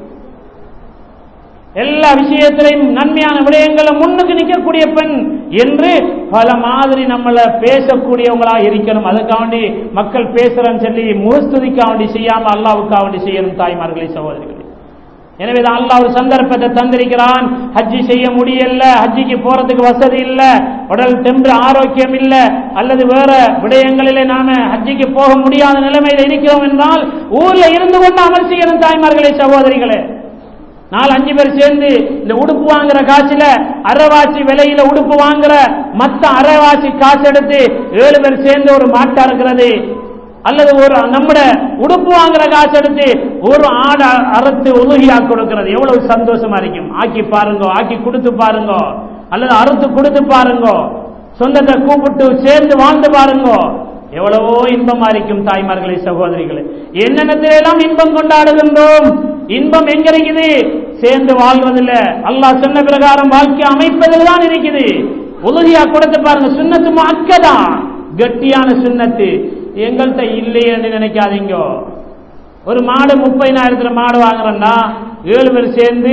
எல்லா விஷயத்திலையும் நன்மையான விடயங்களை முன்னுக்கு நிற்கக்கூடிய பெண் என்று பல மாதிரி நம்மள பேசக்கூடியவங்களா இருக்கணும் அதுக்காண்டி மக்கள் பேசுறேன்னு சொல்லி முகஸ்துதிக்காண்டி செய்யாம அல்லாவுக்காக வேண்டி செய்யணும் தாய்மார்களே சகோதரிகளே எனவே தான் அல்லாஹ் ஒரு சந்தர்ப்பத்தை தந்திருக்கிறான் ஹஜ்ஜி செய்ய முடியல ஹஜ்ஜிக்கு போறதுக்கு வசதி இல்ல உடல் தெம்பு ஆரோக்கியம் இல்ல அல்லது வேற விடயங்களிலே நாம ஹஜ்ஜிக்கு போக முடியாத நிலைமையில் இருக்கிறோம் என்றால் ஊர்ல இருந்து கொண்டு அமல் செய்யணும் தாய்மார்களே சகோதரிகளே நாலு அஞ்சு பேர் சேர்ந்து இந்த உடுப்பு வாங்குற காசுல அரைவாசி விலையில உடுப்பு வாங்குற மத்த அரைவாசி காசு எடுத்து ஏழு பேர் சேர்ந்து ஒரு மாட்டா இருக்கிறது அல்லது ஒரு நம்மட உடுப்பு வாங்குற காசு எடுத்து ஒரு ஆடை அறுத்து உலுகியா கொடுக்கிறது எவ்வளவு சந்தோஷமா இருக்கும் ஆக்கி பாருங்க ஆக்கி கொடுத்து பாருங்க அல்லது அறுத்து கொடுத்து பாருங்க சொந்தத்தை கூப்பிட்டு சேர்ந்து வாழ்ந்து பாருங்க எவ்வளவோ இன்பமா இருக்கும் தாய்மார்களே சகோதரிகளே என்னென்னத்திலெல்லாம் இன்பம் கொண்டாடுகின்றோம் இன்பம் எங்க இருக்குது சேர்ந்து வாழ்வதில்ல அல்லாஹ் சொன்ன பிரகாரம் வாழ்க்கை அமைப்பதில் தான் இருக்குது உதவியா கொடுத்து பாருங்க சுண்ணத்து அக்கதா கட்டியான சுண்ணத்து எங்கள்கிட்ட இல்லையேன்னு நினைக்காதீங்க ஒரு மாடு முப்பதினாயிரத்துல மாடு வாங்குறோம்னா ஏழு பேர் சேர்ந்து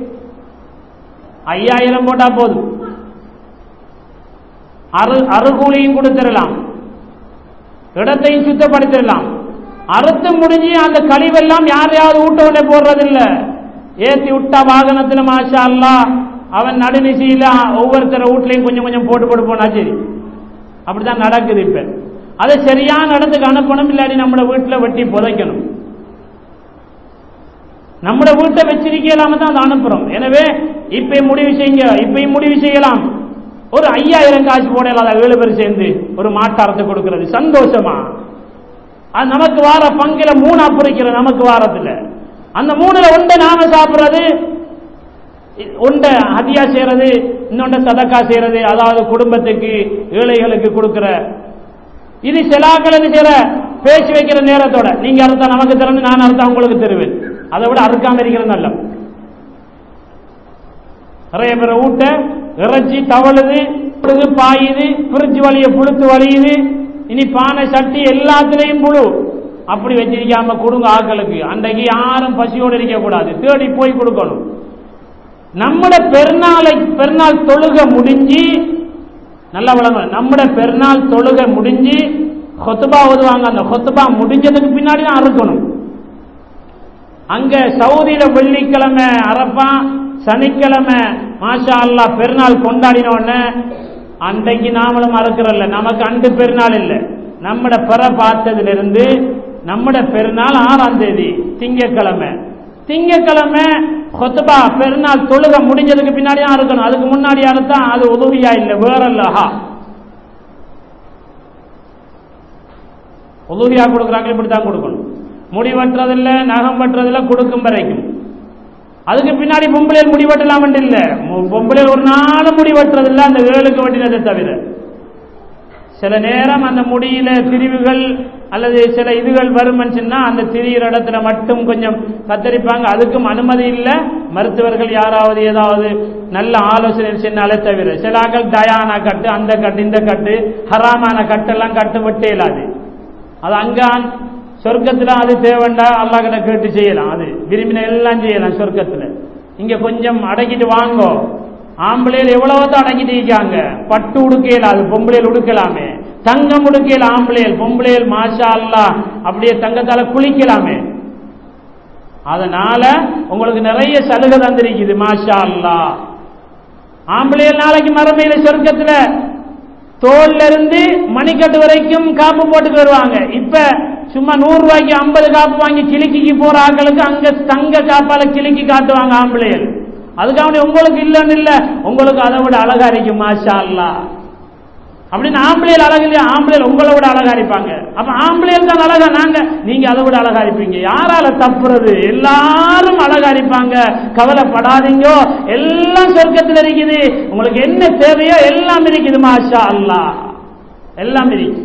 ஐயாயிரம் போட்டா போதும் அறு அறுகூலியும் கொடுத்துடலாம் இடத்தையும் சுத்தப்படுத்திடலாம் அறுத்து முடிஞ்சு அந்த கழிவெல்லாம் யாரையாவது ஊட்ட உடனே போடுறதில்ல ஏத்தி விட்டா வாகனத்துல மாஷா அல்லா அவன் நடுநிசையில ஒவ்வொருத்தர வீட்லயும் கொஞ்சம் கொஞ்சம் போட்டு போட்டு போனா சரி அப்படிதான் நடக்குது இப்ப அதை சரியான இடத்துக்கு அனுப்பணும் இல்லாட்டி நம்ம வீட்டுல வெட்டி புதைக்கணும் நம்ம வீட்டை வச்சிருக்கலாம தான் அதை அனுப்புறோம் எனவே இப்ப முடிவு செய்யுங்க இப்பயும் முடிவு செய்யலாம் ஒரு ஐயாயிரம் காசு போடலாம் ஏழு பேர் சேர்ந்து ஒரு மாட்டாரத்தை கொடுக்கிறது சந்தோஷமா அது நமக்கு வார பங்குல மூணா பிரிக்கிற நமக்கு வாரத்துல அந்த மூணுல ஒன்றை நாம சாப்பிடுறது ஒன்றை ஹதியா செய்யறது இன்னொன்றை சதக்கா செய்யறது அதாவது குடும்பத்துக்கு ஏழைகளுக்கு கொடுக்கிற இது செலாக்கள் என்ன செய்யற பேசி வைக்கிற நேரத்தோட நீங்க அறுத்தா நமக்கு திறந்து நான் அறுத்தா உங்களுக்கு தருவேன் அதை விட அறுக்காம இருக்கிறது நல்ல நிறைய பேரை ஊட்ட இறைச்சி தவழுது புழுது பாயுது பிரிட்ஜ் வலிய புழுத்து வலியுது இனி பானை சட்டி எல்லாத்துலேயும் புழு அப்படி வச்சிருக்காம கொடுங்க ஆக்களுக்கு அன்றைக்கு யாரும் பசியோடு இருக்க கூடாது தேடி போய் கொடுக்கணும் நம்மட பெருநாளை பெருநாள் தொழுக முடிஞ்சு நல்ல வளங்க நம்மட பெருநாள் தொழுக முடிஞ்சு கொத்துபா ஓதுவாங்க அந்த கொத்துபா முடிஞ்சதுக்கு பின்னாடி தான் அறுக்கணும் அங்க சவுதியில வெள்ளிக்கிழமை அரப்பா சனிக்கிழமை மாஷா அல்லா பெருநாள் கொண்டாடினோன்னு அன்றைக்கு நாமளும் மறக்கிறல்ல நமக்கு அண்டு பெருநாள் இல்லை நம்மட பெற பார்த்ததிலிருந்து நம்மட பெருநாள் ஆறாம் தேதி திங்கக்கிழமை திங்கக்கிழமை கொத்துபா பெருநாள் தொழுக முடிஞ்சதுக்கு பின்னாடி தான் இருக்கணும் அதுக்கு முன்னாடி அறுத்தான் அது உதவியா இல்லை வேற இல்லஹா உதவியா கொடுக்குறாங்க இப்படி தான் கொடுக்கணும் முடி வெட்டுறதில்ல நகம் வெட்டுறதில்ல கொடுக்கும் வரைக்கும் அதுக்கு பின்னாடி பொம்பளையில் முடி வெட்டலாம் இல்ல பொம்பளையில் ஒரு நாளும் முடி வெட்டுறதில்ல அந்த வேலுக்கு வெட்டினதை தவிர சில நேரம் அந்த முடியில திரிவுகள் அல்லது சில இதுகள் வரும்னு சொன்னா அந்த திரியிற இடத்துல மட்டும் கொஞ்சம் கத்தரிப்பாங்க அதுக்கும் அனுமதி இல்லை மருத்துவர்கள் யாராவது ஏதாவது நல்ல ஆலோசனை சொன்னாலே தவிர சில ஆக்கள் டயானா கட்டு அந்த கட்டு இந்த கட்டு ஹராமான கட்டெல்லாம் கட்டு விட்டே இல்லாது அது அங்கான் சொர்க்கத்தில் அது தேவைண்டா அல்லாஹ் கிட்ட கேட்டு செய்யலாம் அது விரும்பின எல்லாம் செய்யலாம் சொர்க்கத்தில் இங்க கொஞ்சம் அடக்கிட்டு வாங்கோ ஆம்பளையில் எவ்வளவுதான் அடக்கிட்டு இருக்காங்க பட்டு உடுக்கையில் அது பொம்பளையில் உடுக்கலாமே தங்கம் உடுக்கையில் ஆம்பளையில் பொம்பளையில் மாஷா அல்லா அப்படியே தங்கத்தால குளிக்கலாமே அதனால உங்களுக்கு நிறைய சலுகை தந்திருக்குது மாஷா அல்லா ஆம்பளையில் நாளைக்கு மறுமையில சொர்க்கத்துல தோல்ல இருந்து மணிக்கட்டு வரைக்கும் காப்பு போட்டுட்டு வருவாங்க இப்ப சும்மா நூறு ரூபாய்க்கு ஐம்பது காப்பு வாங்கி கிளிக்கிக்கு போற ஆட்களுக்கு அங்க தங்க காப்பால கிளிக்கி காட்டுவாங்க ஆம்பளையல் அதுக்காக உங்களுக்கு இல்லைன்னு இல்ல உங்களுக்கு அதை விட அழகா இருக்கும் மாஷா அல்லா அப்படின்னு ஆம்பளையல் அழகு இல்லையா ஆம்பளையல் உங்களை விட அழகா இருப்பாங்க அப்ப ஆம்பளையல் தான் அழகா நாங்க நீங்க அதை விட அழகா இருப்பீங்க யாரால தப்புறது எல்லாரும் அழகா இருப்பாங்க கவலைப்படாதீங்க எல்லாம் சொர்க்கத்தில் இருக்குது உங்களுக்கு என்ன தேவையோ எல்லாம் இருக்குது மாஷா அல்லா எல்லாம் இருக்குது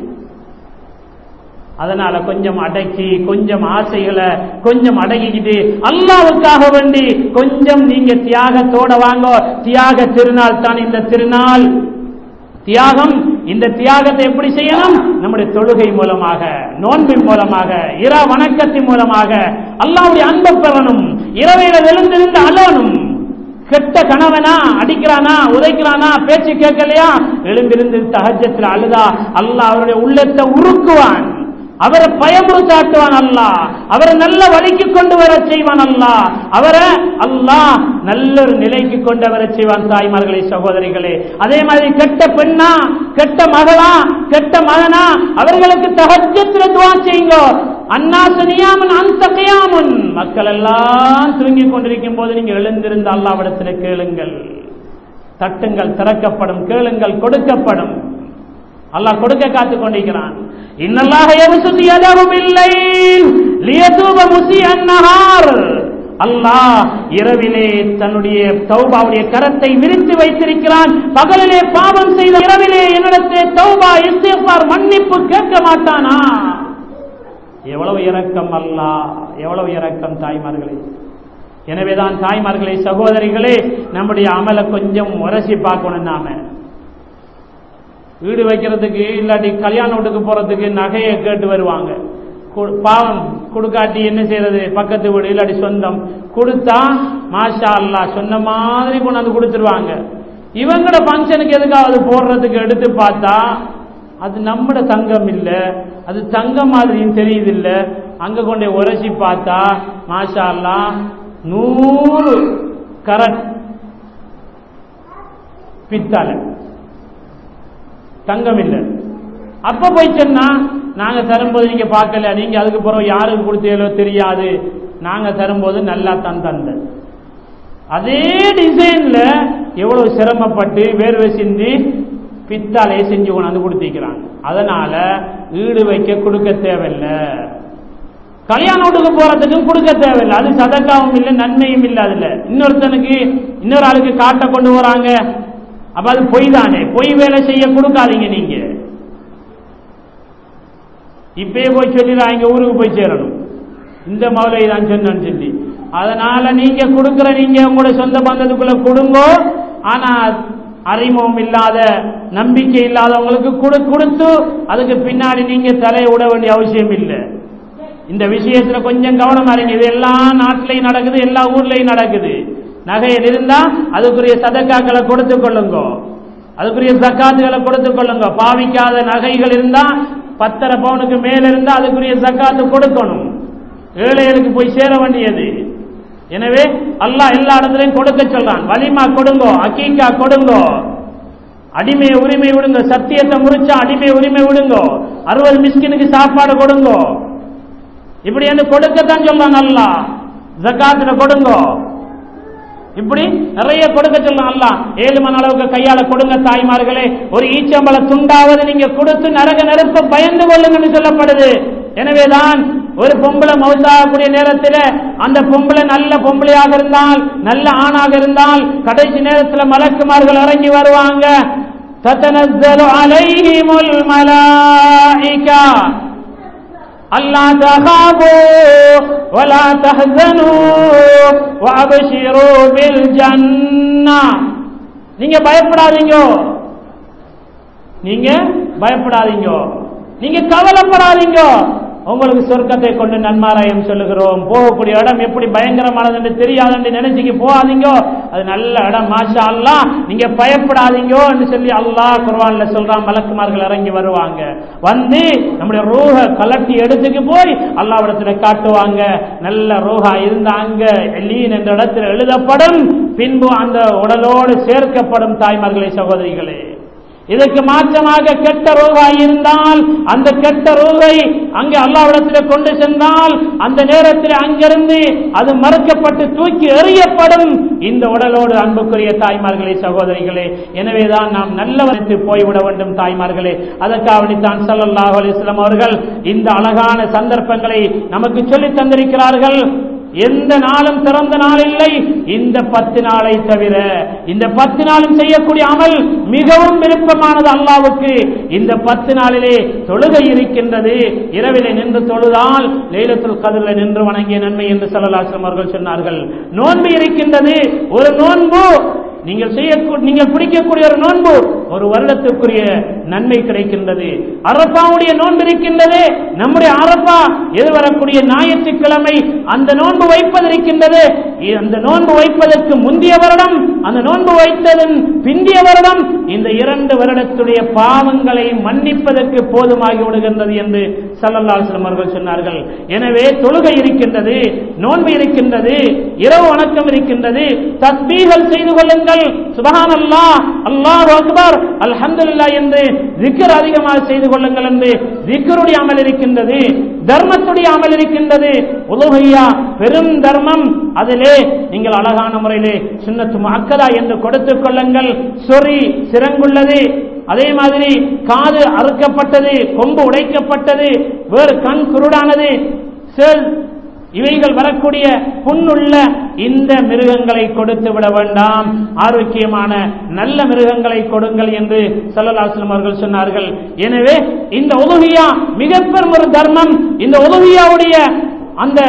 அதனால கொஞ்சம் அடக்கி கொஞ்சம் ஆசைகளை கொஞ்சம் அடக்கிக்கிட்டு அல்லாவுக்காக வேண்டி கொஞ்சம் நீங்க தியாகத்தோட வாங்க தியாக திருநாள் தான் இந்த திருநாள் தியாகம் இந்த தியாகத்தை எப்படி செய்யணும் நம்முடைய தொழுகை மூலமாக நோன்பின் மூலமாக இர வணக்கத்தின் மூலமாக அல்லாவுடைய அன்பை பெறணும் இரவையில எழுந்திருந்து அழணும் கெட்ட கணவனா அடிக்கிறானா உதைக்கிறானா பேச்சு கேட்கலையா எழுந்திருந்து தகஜத்தில் அழுதா அல்லாஹ் அவருடைய உள்ளத்தை உருக்குவான் அவரை பயமுறுத்தாட்டுவான் அல்லா அவரை நல்ல வழிக்கு கொண்டு வர செய்வான் அல்லா அவரை அல்லாஹ் நல்ல ஒரு நிலைக்கு கொண்டு வர செய்வான் தாய்மார்களே சகோதரிகளே அதே மாதிரி கெட்ட பெண்ணா கெட்ட மகளா கெட்ட மகனா அவர்களுக்கு தகஜத்தில் துவா செய்யுங்க அந்நாசனியாமன் அந்த கையாமன் மக்கள் எல்லாம் தூங்கிக் கொண்டிருக்கும் போது நீங்க எழுந்திருந்த அல்லாவிடத்தில் கேளுங்கள் தட்டுங்கள் திறக்கப்படும் கேளுங்கள் கொடுக்கப்படும் அல்லாஹ் கொடுக்க காத்துக் கொண்டிருக்கிறான் இன்னல்லாக யபசுதி யதஹு பில்லைல் லியதூப முஸிஅன் நஹார் அல்லாஹ் இரவிலே தன்னுடைய தௌபாவுடைய கரத்தை விரித்து வைத்திருக்கிறான் பகலிலே பாவம் செய்த இரவிலே என்னிடத்தே தௌபா இஸ்திஃபார் மன்னிப்பு கேட்க மாட்டானா எவ்வளவு இரக்கம் அல்லாஹ் எவ்வளவு இரக்கம் தாய்மார்களே எனவேதான் தாய்மார்களே சகோதரிகளே நம்முடைய அமலை கொஞ்சம் உரசி பார்க்கணும் நாம வீடு வைக்கிறதுக்கு இல்லாட்டி கல்யாண வீட்டுக்கு போறதுக்கு நகையை கேட்டு வருவாங்க பாவம் கொடுக்காட்டி என்ன செய்யறது பக்கத்து வீடு இல்லாட்டி சொந்தம் கொடுத்தா மாஷா அல்லா சொன்ன மாதிரி கொண்டாந்து கொடுத்துருவாங்க இவங்களோட ஃபங்க்ஷனுக்கு எதுக்காவது போடுறதுக்கு எடுத்து பார்த்தா அது நம்மட தங்கம் இல்ல அது தங்கம் மாதிரியும் தெரியுது இல்ல அங்க கொண்டு உரைச்சி பார்த்தா மாஷா அல்லாஹ் நூறு கரட் பித்தால தங்கம் இல்லை அப்ப போய் சொன்னா நாங்க தரும்போது நீங்க பார்க்கல நீங்க அதுக்கு பிறகு யாருக்கு கொடுத்தீங்களோ தெரியாது நாங்க தரும்போது நல்லா தான் தந்த அதே டிசைன்ல எவ்வளவு சிரமப்பட்டு வேர்வை சிந்தி பித்தாலையை செஞ்சு கொண்டாந்து கொடுத்திருக்கிறாங்க அதனால ஈடு வைக்க கொடுக்க தேவையில்லை கல்யாண வீட்டுக்கு போறதுக்கும் கொடுக்க தேவையில்லை அது சதக்காவும் இல்லை நன்மையும் இல்லை அதுல இன்னொருத்தனுக்கு இன்னொரு ஆளுக்கு காட்ட கொண்டு வராங்க அப்ப அது பொய் தானே பொய் வேலை செய்ய கொடுக்காதீங்க நீங்க இப்பயே போய் சொல்லிடுறாங்க ஊருக்கு போய் சேரணும் இந்த மவளை தான் சொன்னு சொல்லி அதனால நீங்க கொடுக்கிற நீங்க உங்களோட சொந்த பந்தத்துக்குள்ள கொடுங்க ஆனா அறிமுகம் இல்லாத நம்பிக்கை இல்லாதவங்களுக்கு கொடு கொடுத்து அதுக்கு பின்னாடி நீங்க தலையை விட வேண்டிய அவசியம் இல்லை இந்த விஷயத்துல கொஞ்சம் கவனமா இருங்க இது எல்லா நாட்டிலையும் நடக்குது எல்லா ஊர்லயும் நடக்குது நகையில் இருந்தா அதுக்குரிய சதக்காக்களை கொடுத்து கொள்ளுங்க அதுக்குரிய ஜக்காத்துகளை கொடுத்து கொள்ளுங்க பாவிக்காத நகைகள் இருந்தா பத்தரை பவுனுக்கு மேல இருந்தா அதுக்குரிய ஜக்காத்து கொடுக்கணும் ஏழைகளுக்கு போய் சேர வேண்டியது எனவே அல்லாஹ் எல்லா இடத்துலையும் கொடுக்க சொல்றான் வலிமா கொடுங்கோ அக்கீக்கா கொடுங்கோ அடிமை உரிமை விடுங்க சத்தியத்தை முறிச்சா அடிமை உரிமை விடுங்கோ அறுபது மிஸ்கினுக்கு சாப்பாடு கொடுங்கோ இப்படி என்று கொடுக்கத்தான் சொல்றான் அல்லாஹ் ஜக்காத்துல கொடுங்கோ இப்படி நிறைய கொடுக்க சொல்லலாம் அல்ல ஏழு மணி அளவுக்கு கையால கொடுங்க தாய்மார்களே ஒரு ஈச்சம்பள துண்டாவது நீங்க கொடுத்து நரக நெருப்ப பயந்து கொள்ளுங்கன்னு சொல்லப்படுது எனவேதான் ஒரு பொம்பளை மௌத்தாகக்கூடிய நேரத்தில் அந்த பொம்பளை நல்ல பொம்பளையாக இருந்தால் நல்ல ஆணாக இருந்தால் கடைசி நேரத்தில் மலக்குமார்கள் இறங்கி வருவாங்க تتنزل عليهم الملائكة ألا تخافوا ولا تحزنوا وأبشروا بالجنة நீங்க பயப்படாதீங்க நீங்க பயப்படாதீங்க நீங்க கவலைப்படாதீங்க உங்களுக்கு சொர்க்கத்தை கொண்டு நன்மாராயம் சொல்லுகிறோம் போகக்கூடிய இடம் எப்படி பயங்கரமானது என்று தெரியாதுன்னு நினைச்சுக்கு போகாதீங்க அது நல்ல இடம் மாஷா அல்லா நீங்க பயப்படாதீங்கோ என்று சொல்லி அல்லாஹ் குர்வான்ல சொல்றான் மலக்குமார்கள் இறங்கி வருவாங்க வந்து நம்முடைய ரூஹ கலட்டி எடுத்துக்கு போய் அல்லாவிடத்துல காட்டுவாங்க நல்ல ரூஹா இருந்த அங்க எல்லீன் என்ற இடத்தில் எழுதப்படும் பின்பு அந்த உடலோடு சேர்க்கப்படும் தாய்மார்களே சகோதரிகளே இதற்கு மாற்றமாக கெட்ட ரூபாய் இருந்தால் அந்த கெட்ட ரூபை அங்கே அல்லாவிடத்தில் கொண்டு சென்றால் அந்த நேரத்தில் அங்கிருந்து அது மறுக்கப்பட்டு தூக்கி எறியப்படும் இந்த உடலோடு அன்புக்குரிய தாய்மார்களே சகோதரிகளே எனவேதான் நாம் நல்லவருக்கு போய்விட வேண்டும் தாய்மார்களே அதற்காகத்தான் சல்லல்லாஹு அலிஸ்லாம் அவர்கள் இந்த அழகான சந்தர்ப்பங்களை நமக்கு சொல்லித் தந்திருக்கிறார்கள் எந்த நாளும் சிறந்த நாள் இல்லை இந்த பத்து நாளை தவிர இந்த பத்து நாளும் செய்யக்கூடிய அமல் மிகவும் விருப்பமானது அல்லாவுக்கு இந்த பத்து நாளிலே தொழுகை இருக்கின்றது இரவிலே நின்று தொழுதால் லைலத்துல் கதிரில நின்று வணங்கிய நன்மை என்று சல்லல்லாஹு அவர்கள் சொன்னார்கள் நோன்பு இருக்கின்றது ஒரு நோன்பு நீங்கள் செய்ய நீங்கள் பிடிக்கக்கூடிய ஒரு நோன்பு ஒரு வருடத்துக்குரிய நன்மை கிடைக்கின்றது அரப்பாவுடைய நோன்பு இருக்கின்றது நம்முடைய அரப்பா எது வரக்கூடிய ஞாயிற்றுக்கிழமை அந்த நோன்பு வைப்பதற்கின்றது அந்த நோன்பு வைப்பதற்கு முந்தைய வருடம் அந்த நோன்பு வைத்ததன் பிந்திய வருடம் இந்த இரண்டு வருடத்துடைய பாவங்களை மன்னிப்பதற்கு போதுமாகி விடுகின்றது என்று சல்லல்லாஸ்லம் அவர்கள் சொன்னார்கள் எனவே தொழுகை இருக்கின்றது நோன்பு இருக்கின்றது இரவு வணக்கம் இருக்கின்றது தஸ்பீகள் செய்து கொள்ளுங்கள் சுபஹான் அல்லா அல்லாஹ் அக்பர் அல்ஹம்துலில்லாஹ் என்று திக்கர் அதிகமாக செய்து கொள்ளுங்கள் என்று திக்கருடைய அமல் இருக்கின்றது தர்மத்துடைய அமல் இருக்கின்றது உலகையா பெரும் தர்மம் அதிலே நீங்கள் அழகான முறையிலே சுண்ணத்து மக்கதா என்று கொடுத்துக் கொள்ளுங்கள் சொறி சிறங்குள்ளது அதே மாதிரி காது அறுக்கப்பட்டது கொம்பு உடைக்கப்பட்டது வேறு கண் குருடானது செல் இவைகள் வரக்கூடிய புண்ணுள்ள இந்த மிருகங்களை கொடுத்து விட வேண்டாம் ஆரோக்கியமான நல்ல மிருகங்களை கொடுங்கள் என்று சல்லல்லாஸ்லம் அவர்கள் சொன்னார்கள் எனவே இந்த உதவியா மிக பெரும் ஒரு தர்மம் இந்த உதவியாவுடைய அந்த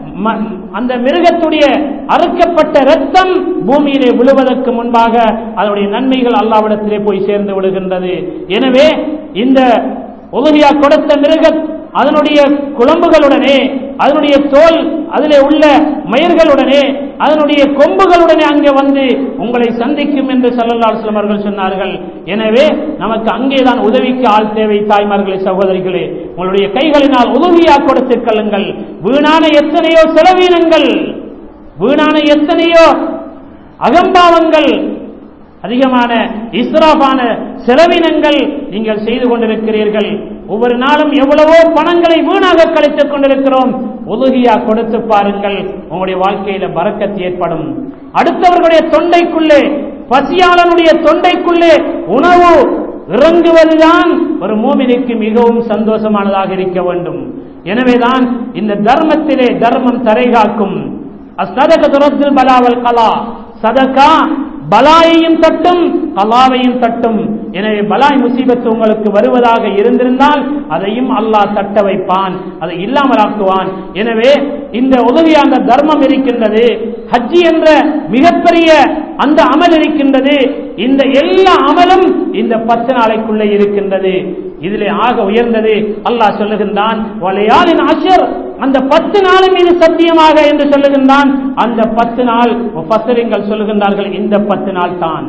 அந்த மிருகத்துடைய அறுக்கப்பட்ட ரத்தம் பூமியிலே விழுவதற்கு முன்பாக அதனுடைய நன்மைகள் அல்லாவிடத்திலே போய் சேர்ந்து விடுகின்றது எனவே இந்த உதவியா கொடுத்த மிருக அதனுடைய குழம்புகளுடனே அதனுடைய தோல் அதிலே உள்ள மயிர்களுடனே அதனுடைய கொம்புகளுடனே அங்கே வந்து உங்களை சந்திக்கும் என்று சல்லல்லா அலுவலம் அவர்கள் சொன்னார்கள் எனவே நமக்கு அங்கேதான் உதவிக்கு ஆள் தேவை தாய்மார்களே சகோதரிகளே உங்களுடைய கைகளினால் உதவியா கொடுத்துக் கொள்ளுங்கள் வீணான எத்தனையோ செலவீனங்கள் வீணான எத்தனையோ அகம்பாவங்கள் அதிகமான இஸ்ராபான செலவினங்கள் நீங்கள் செய்து கொண்டிருக்கிறீர்கள் ஒவ்வொரு நாளும் எவ்வளவோ பணங்களை வீணாக கழித்துக் கொண்டிருக்கிறோம் உதவியா கொடுத்து பாருங்கள் உங்களுடைய வாழ்க்கையில பறக்கத்து ஏற்படும் அடுத்தவர்களுடைய தொண்டைக்குள்ளே பசியாளனுடைய தொண்டைக்குள்ளே உணவு இறங்குவதுதான் ஒரு மூமினுக்கு மிகவும் சந்தோஷமானதாக இருக்க வேண்டும் எனவேதான் இந்த தர்மத்திலே தர்மம் தரை காக்கும் அஸ்ததக துரத்தில் பலாவல் கலா சதகா பலாயையும் தட்டும் கலாவையும் தட்டும் எனவே பலாய் முசீபத்து உங்களுக்கு வருவதாக இருந்திருந்தால் அதையும் அல்லாஹ் தட்ட வைப்பான் அதை இல்லாமலாக்குவான் எனவே இந்த உதவி அந்த தர்மம் இருக்கின்றது ஹஜ்ஜி என்ற மிகப்பெரிய அந்த அமல் இருக்கின்றது இந்த எல்லா அமலும் இந்த பத்து நாளைக்குள்ளே இருக்கின்றது இதிலே ஆக உயர்ந்தது அல்லாஹ் சொல்லுகின்றான் வலையாளின் அஷர் அந்த பத்து நாள் மீது சத்தியமாக என்று சொல்லுகின்றான் அந்த பத்து நாள் பத்திரிங்கள் சொல்லுகின்றார்கள் இந்த பத்து நாள் தான்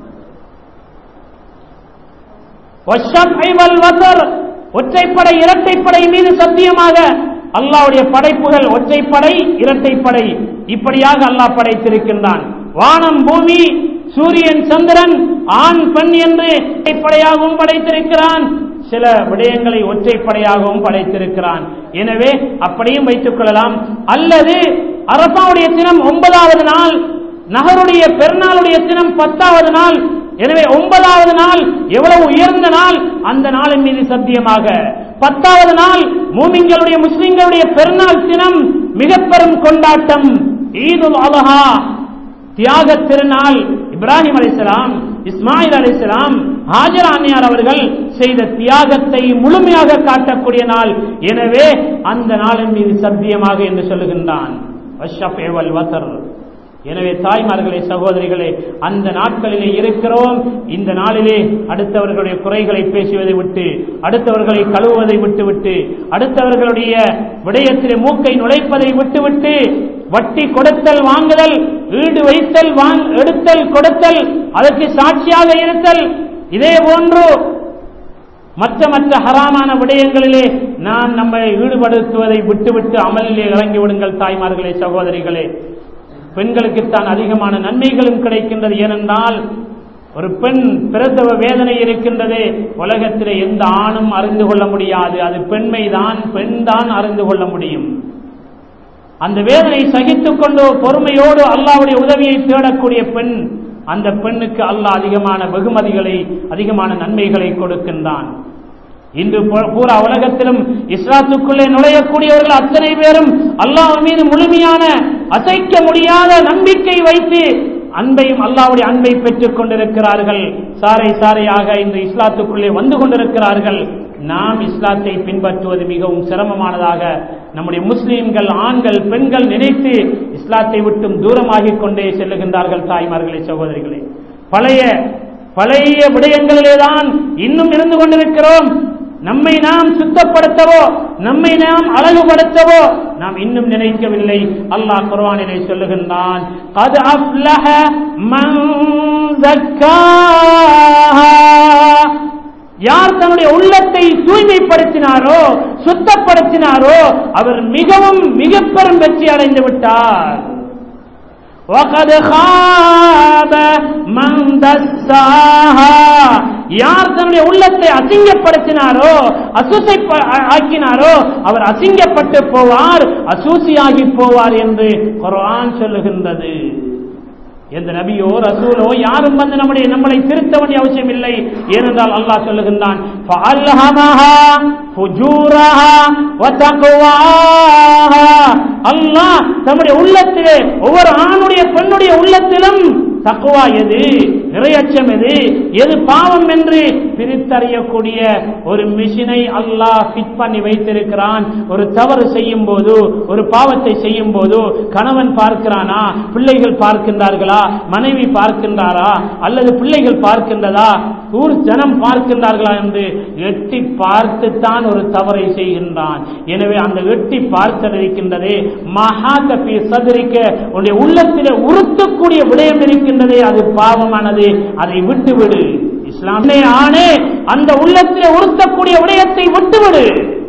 ஒற்றைப்படை இரட்டைப்படை மீது சத்தியமாக அல்லாவுடைய படைப்புகள் ஒற்றைப்படை இரட்டைப்படை இப்படியாக அல்லாஹ் படைத்திருக்கின்றான் வானம் பூமி சூரியன் சந்திரன் ஆண் பெண் என்று படையாகவும் படைத்திருக்கிறான் சில விடயங்களை ஒற்றைப்படையாகவும் படைத்திருக்கிறான் எனவே அப்படியும் வைத்துக் கொள்ளலாம் அல்லது அரபாவுடைய தினம் ஒன்பதாவது நாள் நகருடைய பெருநாளுடைய தினம் பத்தாவது நாள் எனவே ஒன்பதாவது நாள் எவ்வளவு உயர்ந்த நாள் அந்த நாளின் மீது சத்தியமாக பத்தாவது நாள் மூமிங்களுடைய முஸ்லிம்களுடைய பெருநாள் தினம் மிக பெரும் கொண்டாட்டம் ஈதுல் அலஹா தியாக திருநாள் இப்ராஹிம் அலிஸ்லாம் இஸ்மாயில் அலிஸ்லாம் ஹாஜர் ஆனியார் அவர்கள் செய்த தியாகத்தை முழுமையாக காட்டக்கூடிய நாள் எனவே அந்த நாளின் மீது சத்தியமாக என்று சொல்லுகின்றான் எனவே தாய்மார்களே சகோதரிகளே அந்த நாட்களிலே இருக்கிறோம் இந்த நாளிலே அடுத்தவர்களுடைய குறைகளை பேசுவதை விட்டு அடுத்தவர்களை கழுவுவதை விட்டுவிட்டு அடுத்தவர்களுடைய விடயத்திலே மூக்கை நுழைப்பதை விட்டுவிட்டு வட்டி கொடுத்தல் வாங்குதல் ஈடு வைத்தல் எடுத்தல் கொடுத்தல் அதற்கு சாட்சியாக இருத்தல் இதே போன்று மற்ற மற்ற ஹராமான விடயங்களிலே நாம் நம்மை ஈடுபடுத்துவதை விட்டுவிட்டு அமலிலே இறங்கி விடுங்கள் தாய்மார்களே சகோதரிகளே பெண்களுக்குத்தான் அதிகமான நன்மைகளும் கிடைக்கின்றது ஏனென்றால் ஒரு பெண் பிரசவ வேதனை இருக்கின்றது உலகத்திலே எந்த ஆணும் அறிந்து கொள்ள முடியாது அது பெண்மைதான் பெண் தான் அறிந்து கொள்ள முடியும் அந்த வேதனை சகித்துக் கொண்டு பொறுமையோடு அல்லாவுடைய உதவியை தேடக்கூடிய பெண் அந்த பெண்ணுக்கு அல்லாஹ் அதிகமான வெகுமதிகளை அதிகமான நன்மைகளை கொடுக்கின்றான் இன்று பூரா உலகத்திலும் இஸ்லாத்துக்குள்ளே நுழையக்கூடியவர்கள் அத்தனை பேரும் அல்லாஹ் மீது முழுமையான அசைக்க முடியாத நம்பிக்கை வைத்து அன்பையும் அல்லாவுடைய அன்பை பெற்றுக் கொண்டிருக்கிறார்கள் சாரை சாரையாக இந்த இஸ்லாத்துக்குள்ளே வந்து கொண்டிருக்கிறார்கள் நாம் இஸ்லாத்தை பின்பற்றுவது மிகவும் சிரமமானதாக நம்முடைய முஸ்லீம்கள் ஆண்கள் பெண்கள் நினைத்து இஸ்லாத்தை விட்டும் தூரமாகிக் கொண்டே செல்லுகின்றார்கள் தாய்மார்களே சகோதரிகளே பழைய பழைய விடயங்களிலேதான் இன்னும் இருந்து கொண்டிருக்கிறோம் நம்மை நாம் சுத்தப்படுத்தவோ நம்மை நாம் அழகுபடுத்தவோ நாம் இன்னும் நினைக்கவில்லை அல்லாஹ் குர்ஆனிலே சொல்லுகின்றான் قد أفلح من زكاها யார் தன்னுடைய உள்ளத்தை தூய்மைப்படுத்தினாரோ சுத்தப்படுத்தினாரோ அவர் மிகவும் மிக பெரும் வெற்றி அடைந்து விட்டார் وقد خاب من دساها யார் தன்னுடைய உள்ளத்தை அசிங்கப்படுத்தினாரோ அசுசை ஆக்கினாரோ அவர் அசிங்கப்பட்டு போவார் அசூசியாகி போவார் என்று குர்ஆன் சொல்லுகின்றது எந்த நபியோ ரசூலோ யாரும் வந்து நம்முடைய நம்மளை திருத்த வேண்டிய அவசியம் இல்லை ஏனென்றால் அல்லாஹ் சொல்லுகின்றான் அல்லாஹ் தம்முடைய உள்ளத்திலே ஒவ்வொரு ஆணுடைய பெண்ணுடைய உள்ளத்திலும் தக்குவா எது இறையச்சம் எது எது பாவம் என்று பிரித்தறியக்கூடிய ஒரு மிஷினை அல்லாஹ் ஃபிட் பண்ணி வைத்திருக்கிறான் ஒரு தவறு செய்யும் போது ஒரு பாவத்தை செய்யும் போது கணவன் பார்க்கிறானா பிள்ளைகள் பார்க்கின்றார்களா மனைவி பார்க்கின்றாரா அல்லது பிள்ளைகள் பார்க்கின்றதா ஊர் ஜனம் பார்க்கின்றார்களா என்று எட்டி பார்த்துத்தான் ஒரு தவறை செய்கின்றான் எனவே அந்த எட்டி பார்த்தல் இருக்கின்றதே மகா கப்பி சதுரிக்க உன்னுடைய உள்ளத்திலே உறுத்தக்கூடிய விடயம் இருக்கின்றதே அது பாவமானது அதை விட்டுவிடு இஸ்லாமே ஆனே அந்த உள்ளத்திலே உறுத்தக்கூடிய விடயத்தை விட்டுவிடு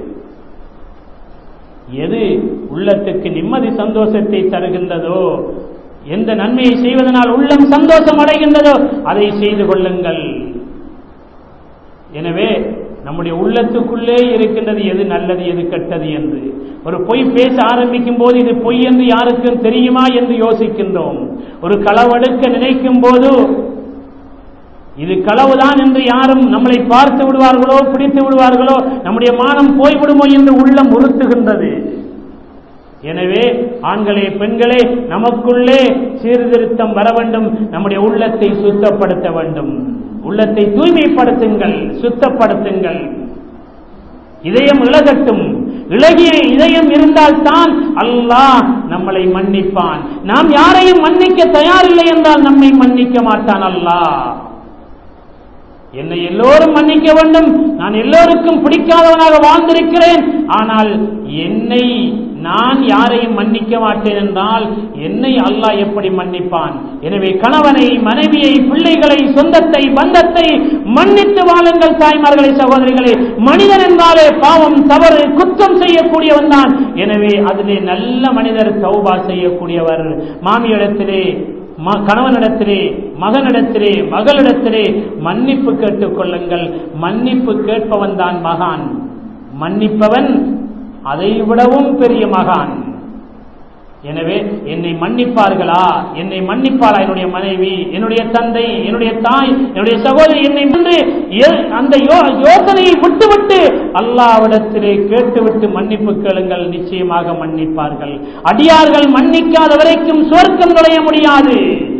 எது உள்ளத்துக்கு நிம்மதி சந்தோஷத்தை தருகின்றதோ எந்த நன்மையை செய்வதனால் உள்ளம் சந்தோஷம் அடைகின்றதோ அதை செய்து கொள்ளுங்கள் எனவே நம்முடைய உள்ளத்துக்குள்ளே இருக்கின்றது எது நல்லது எது கெட்டது என்று ஒரு பொய் பேச ஆரம்பிக்கும் போது இது பொய் என்று யாருக்கும் தெரியுமா என்று யோசிக்கின்றோம் ஒரு களவெடுக்க நினைக்கும் போது இது களவுதான் என்று யாரும் நம்மளை பார்த்து விடுவார்களோ பிடித்து விடுவார்களோ நம்முடைய மானம் போய்விடுமோ என்று உள்ளம் உறுத்துகின்றது எனவே ஆண்களே பெண்களே நமக்குள்ளே சீர்திருத்தம் வர வேண்டும் நம்முடைய உள்ளத்தை சுத்தப்படுத்த வேண்டும் உள்ளத்தை தூய்மைப்படுத்துங்கள் சுத்தப்படுத்துங்கள் இதயம் இழகட்டும் இளகிய இதயம் இருந்தால்தான் அல்லாஹ் நம்மளை மன்னிப்பான் நாம் யாரையும் மன்னிக்க தயாரில்லை என்றால் நம்மை மன்னிக்க மாட்டான் அல்லாஹ் என்னை எல்லோரும் மன்னிக்க வேண்டும் நான் எல்லோருக்கும் பிடிக்காதவனாக வாழ்ந்திருக்கிறேன் ஆனால் என்னை நான் யாரையும் மன்னிக்க மாட்டேன் என்றால் என்னை அல்லாஹ் எப்படி மன்னிப்பான் எனவே கணவனை மனைவியை பிள்ளைகளை சொந்தத்தை பந்தத்தை மன்னித்து வாழுங்கள் தாய்மார்களே சகோதரிகளே மனிதன் என்றாலே பாவம் தவறு குற்றம் செய்யக்கூடியவன் தான் எனவே அதிலே நல்ல மனிதர் தௌபா செய்யக்கூடியவர் மாமியிடத்திலே கணவனிடத்திலே மகனிடத்திலே மகளிடத்திலே மன்னிப்பு கேட்டுக் கொள்ளுங்கள் மன்னிப்பு கேட்பவன் தான் மகான் மன்னிப்பவன் அதை விடவும் பெரிய மகான் எனவே என்னை மன்னிப்பார்களா என்னை மன்னிப்பாளா என்னுடைய மனைவி என்னுடைய தந்தை என்னுடைய தாய் என்னுடைய சகோதரி என்னை வந்து அந்த யோசனையை விட்டுவிட்டு அல்லாவிடத்திலே கேட்டுவிட்டு மன்னிப்பு கேளுங்கள் நிச்சயமாக மன்னிப்பார்கள் அடியார்கள் மன்னிக்காத வரைக்கும் சுவர்க்கம் நுழைய முடியாது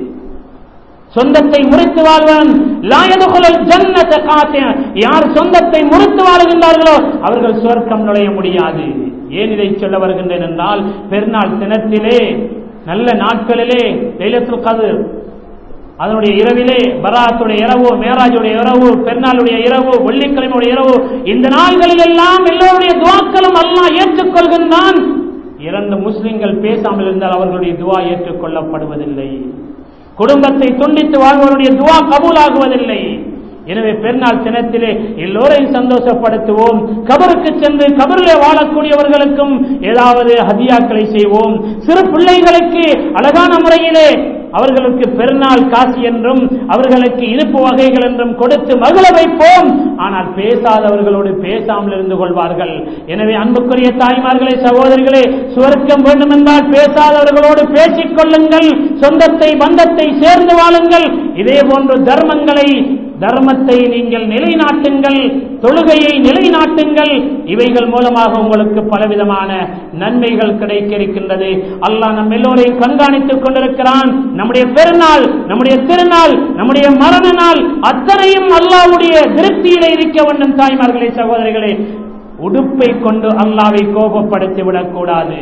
சொந்தத்தை முறித்து வாழ்வன் லாயதுகுலல் ஜன்னத காத்தேன் யார் சொந்தத்தை முறித்து வாழ்கின்றார்களோ அவர்கள் சுவர்க்கம் நுழைய முடியாது ஏன் இதை சொல்ல வருகின்றேன் என்றால் பெருநாள் தினத்திலே நல்ல நாட்களிலே லைலத்துல் கதிர் அதனுடைய இரவிலே பராத்துடைய இரவு மேராஜுடைய இரவு பெருநாளுடைய இரவு வெள்ளிக்கிழமையுடைய இரவு இந்த நாள்களில் எல்லாம் எல்லோருடைய துவாக்களும் அல்லாஹ் ஏற்றுக்கொள்கின்றான் இரண்டு முஸ்லிம்கள் பேசாமல் இருந்தால் அவர்களுடைய துவா ஏற்றுக்கொள்ளப்படுவதில்லை குடும்பத்தை துண்டித்து வாழ்வருடைய துவா கபூலாகுவதில்லை எனவே பெருநாள் தினத்திலே எல்லோரையும் சந்தோஷப்படுத்துவோம் கபருக்கு சென்று கபரிலே வாழக்கூடியவர்களுக்கும் ஏதாவது ஹதியாக்களை செய்வோம் சிறு பிள்ளைகளுக்கு அழகான முறையிலே அவர்களுக்கு பெருநாள் காசு என்றும் அவர்களுக்கு இனிப்பு வகைகள் என்றும் கொடுத்து மகிழ வைப்போம் ஆனால் பேசாதவர்களோடு பேசாமல் இருந்து கொள்வார்கள் எனவே அன்புக்குரிய தாய்மார்களே சகோதரிகளே சுவர்க்கம் வேண்டும் என்றால் பேசாதவர்களோடு பேசிக் கொள்ளுங்கள் சொந்தத்தை பந்தத்தை சேர்ந்து வாழுங்கள் இதே போன்று தர்மங்களை தர்மத்தை நீங்கள் நிலைநாட்டுங்கள் தொழுகையை நிலைநாட்டுங்கள் இவைகள் மூலமாக உங்களுக்கு பலவிதமான நன்மைகள் கிடைக்க இருக்கின்றது அல்லாஹ் நம் எல்லோரையும் கண்காணித்துக் கொண்டிருக்கிறான் நம்முடைய பெருநாள் நம்முடைய திருநாள் நம்முடைய மரண நாள் அத்தனையும் அல்லாவுடைய திருப்தியிலே இருக்க வேண்டும் தாய்மார்களே சகோதரிகளே உடுப்பை கொண்டு அல்லாவை கோபப்படுத்தி விடக்கூடாது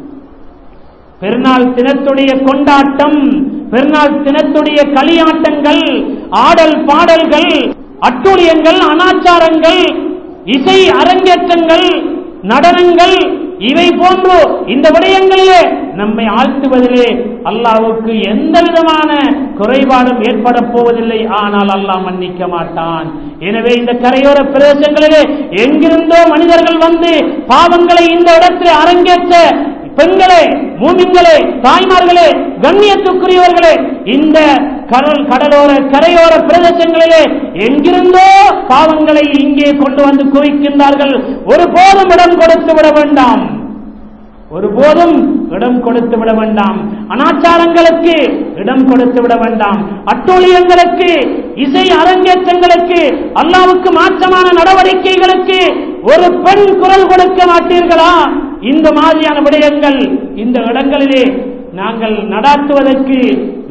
பெருநாள் தினத்துடைய கொண்டாட்டம் பெருநாள் தினத்துடைய களியாட்டங்கள் ஆடல் பாடல்கள் அட்டூழியங்கள் அனாச்சாரங்கள் இசை அரங்கேற்றங்கள் நடனங்கள் இவை போன்று இந்த விடயங்களிலே நம்மை ஆழ்த்துவதிலே அல்லாவுக்கு எந்த விதமான குறைபாடும் ஏற்பட போவதில்லை ஆனால் அல்லாஹ் மன்னிக்க மாட்டான் எனவே இந்த கரையோர பிரதேசங்களிலே எங்கிருந்தோ மனிதர்கள் வந்து பாவங்களை இந்த இடத்தில் அரங்கேற்ற பெண்களே மூமின்களே தாய்மார்களே கண்ணியத்துக்குரியவர்களே இந்த கடல் கடலோர கரையோர பிரதேசங்களிலே எங்கிருந்தோ பாவங்களை இங்கே கொண்டு வந்து குவிக்கின்றார்கள் ஒருபோதும் இடம் கொடுத்து விட வேண்டாம் ஒருபோதும் இடம் கொடுத்து விட வேண்டாம் அனாச்சாரங்களுக்கு இடம் கொடுத்து விட வேண்டாம் அட்டூழியங்களுக்கு இசை அரங்கேற்றங்களுக்கு அல்லாவுக்கு மாற்றமான நடவடிக்கைகளுக்கு ஒரு பெண் குரல் கொடுக்க மாட்டீர்களா இந்த மாதிரியான விடயங்கள் இந்த இடங்களிலே நாங்கள் நடாத்துவதற்கு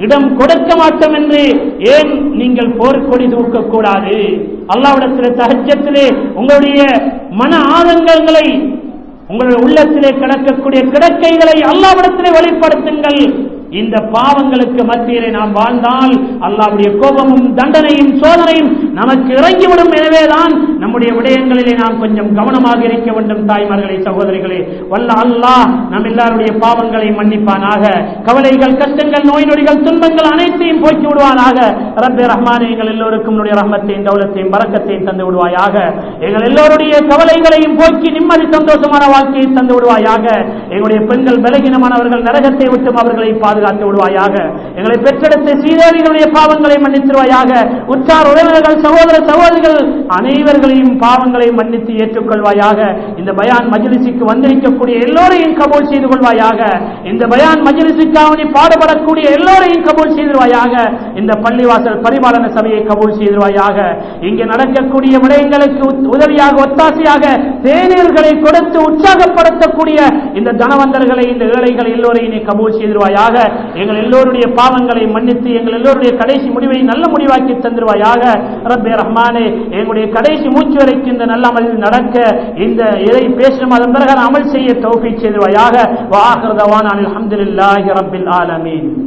இடம் கொடுக்க மாட்டோம் என்று ஏன் நீங்கள் போர்க்கொடி தூக்கக்கூடாது அல்லாவிடத்திலே தகச்சத்திலே உங்களுடைய மன ஆதங்கங்களை உங்களுடைய உள்ளத்திலே கிடக்கக்கூடிய கிடக்கைகளை அல்லாவிடத்திலே வெளிப்படுத்துங்கள் இந்த பாவங்களுக்கு மத்தியிலே நாம் வாழ்ந்தால் அல்லாவுடைய கோபமும் தண்டனையும் சோதனையும் நமக்கு இறங்கிவிடும் எனவேதான் நம்முடைய விடயங்களிலே நாம் கொஞ்சம் கவனமாக இருக்க வேண்டும் தாய்மார்களே சகோதரிகளே வல்ல அல்லாஹ் நம் எல்லாருடைய பாவங்களை மன்னிப்பானாக கவலைகள் கஷ்டங்கள் நோய் நொடிகள் துன்பங்கள் அனைத்தையும் போக்கி விடுவானாக ரப்பே ரஹ்மானே எங்கள் எல்லோருக்கும் உன்னுடைய ரஹ்மத்தையும் தௌலத்தையும் பறக்கத்தையும் தந்து விடுவாயாக எங்கள் எல்லோருடைய கவலைகளையும் போக்கி நிம்மதி சந்தோஷமான வாழ்க்கையை தந்து விடுவாயாக எங்களுடைய பெண்கள் பலகீனமானவர்கள் நரகத்தை விட்டும் அவர்களை பாதுகாத்து விடுவாயாக எங்களை பெற்றெடுத்த ஸ்ரீதேவிகளுடைய பாவங்களை மன்னித்துருவாயாக உற்றார் உறவினர்கள் சகோதர சகோதரிகள் அனைவர்களையும் பாவங்களை மன்னித்து ஏற்றுக்கொள்வாயாக இந்த பயான் மஜ்லிஸுக்கு வந்திருக்கக்கூடிய எல்லோரையும் கபூல் செய்து கொள்வாயாக இந்த பயான் மஜ்லிஸுக்காக பாடுபடக்கூடிய எல்லோரையும் கபூல் செய்திருவாயாக இந்த பள்ளிவாசல் பரிபாலன சபையை கபூல் செய்திருவாயாக இங்கே நடக்கக்கூடிய விடயங்களுக்கு உத்- உதவியாக ஒத்தாசையாக தேநீர்களை கொடுத்து உற்சாகப்படுத்தக்கூடிய இந்த தனவந்தர்களை இந்த ஏழைகள் எல்லோரையும் நீ கபூல் செய்திருவாயாக எங்கள் எல்லோருடைய பாவங்களை மன்னித்து எங்கள் எல்லோருடைய கடைசி முடிவை நல்ல முடிவாக்கி தந்துருவாயாக ரப்பே ரஹ்மானே எங்களுடைய கடைசி மூச்சு வரைக்கும் இந்த நல்ல அமல் நடக்க இந்த எதை பேசணும் அதன் பிறகு அமல் செய்ய தௌஃபீக் செய்திருவாயாக வாஹிருதவான் அல்ஹம்துலில்லாஹி ரப்பில் ஆலமீன்